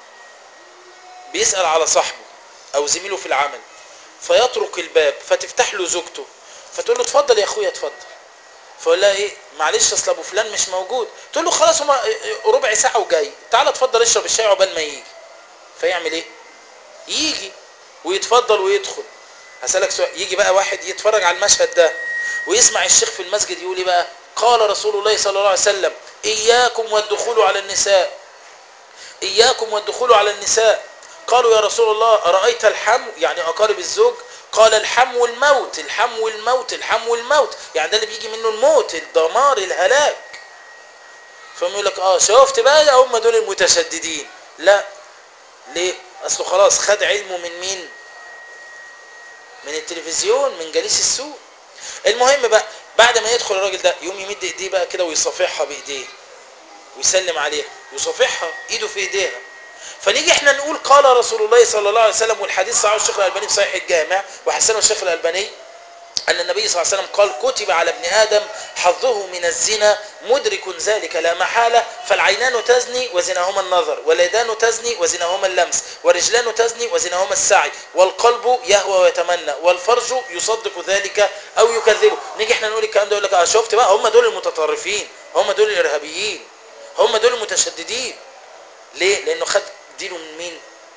S1: بيسأل على صاحبه او زميله في العمل فيطرق الباب فتفتح له زوجته فتقول له اتفضل يا اخويا اتفضل فيقول لها ايه معلش اصل ابو فلان مش موجود تقول له خلاص هما ربع ساعه وجاي تعالى اتفضل اشرب الشاي عقبال ما يجي فيعمل ايه يجي ويتفضل ويدخل هسألك سؤال يجي بقى واحد يتفرج على المشهد ده ويسمع الشيخ في المسجد يقول ايه بقى قال رسول الله صلى الله عليه وسلم اياكم والدخول على النساء اياكم والدخول على النساء قالوا يا رسول الله أرأيت الحم يعني أقارب الزوج قال الحم والموت الحم والموت الحم والموت يعني ده اللي بيجي منه الموت الدمار الهلاك فهم يقول لك اه شفت بقى هم دول المتشددين لا ليه اصله خلاص خد علمه من مين من التلفزيون من جليس السوق المهم بقى بعد ما يدخل الراجل ده يقوم يمد ايديه بقى كده ويصافحها بايديه ويسلم عليها ويصافحها ايده في ايديها فنيجي احنا نقول قال رسول الله صلى الله عليه وسلم والحديث صحيح الشيخ الالباني في صحيح الجامع وحسنه الشيخ الالباني ان النبي صلى الله عليه وسلم قال كتب على ابن ادم حظه من الزنا مدرك ذلك لا محاله فالعينان تزني وزناهما النظر واليدان تزني وزناهما اللمس والرجلان تزني وزناهما السعي والقلب يهوى ويتمنى والفرج يصدق ذلك او يكذبه نيجي احنا نقول الكلام ده يقول لك اه شفت بقى هم دول المتطرفين هم دول الارهابيين هم دول المتشددين ليه لانه خد دينه من مين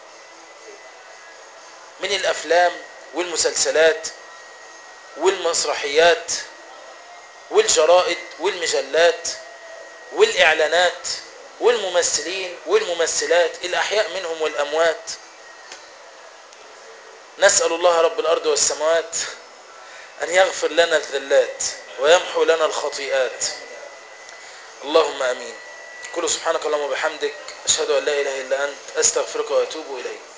S1: من الافلام والمسلسلات والمسرحيات والجرائد والمجلات والاعلانات والممثلين والممثلات الاحياء منهم والاموات نسال الله رب الارض والسماوات ان يغفر لنا الذلات ويمحو لنا الخطيئات اللهم امين كل سبحانك اللهم وبحمدك أشهد أن لا إله إلا أنت أستغفرك وأتوب إليك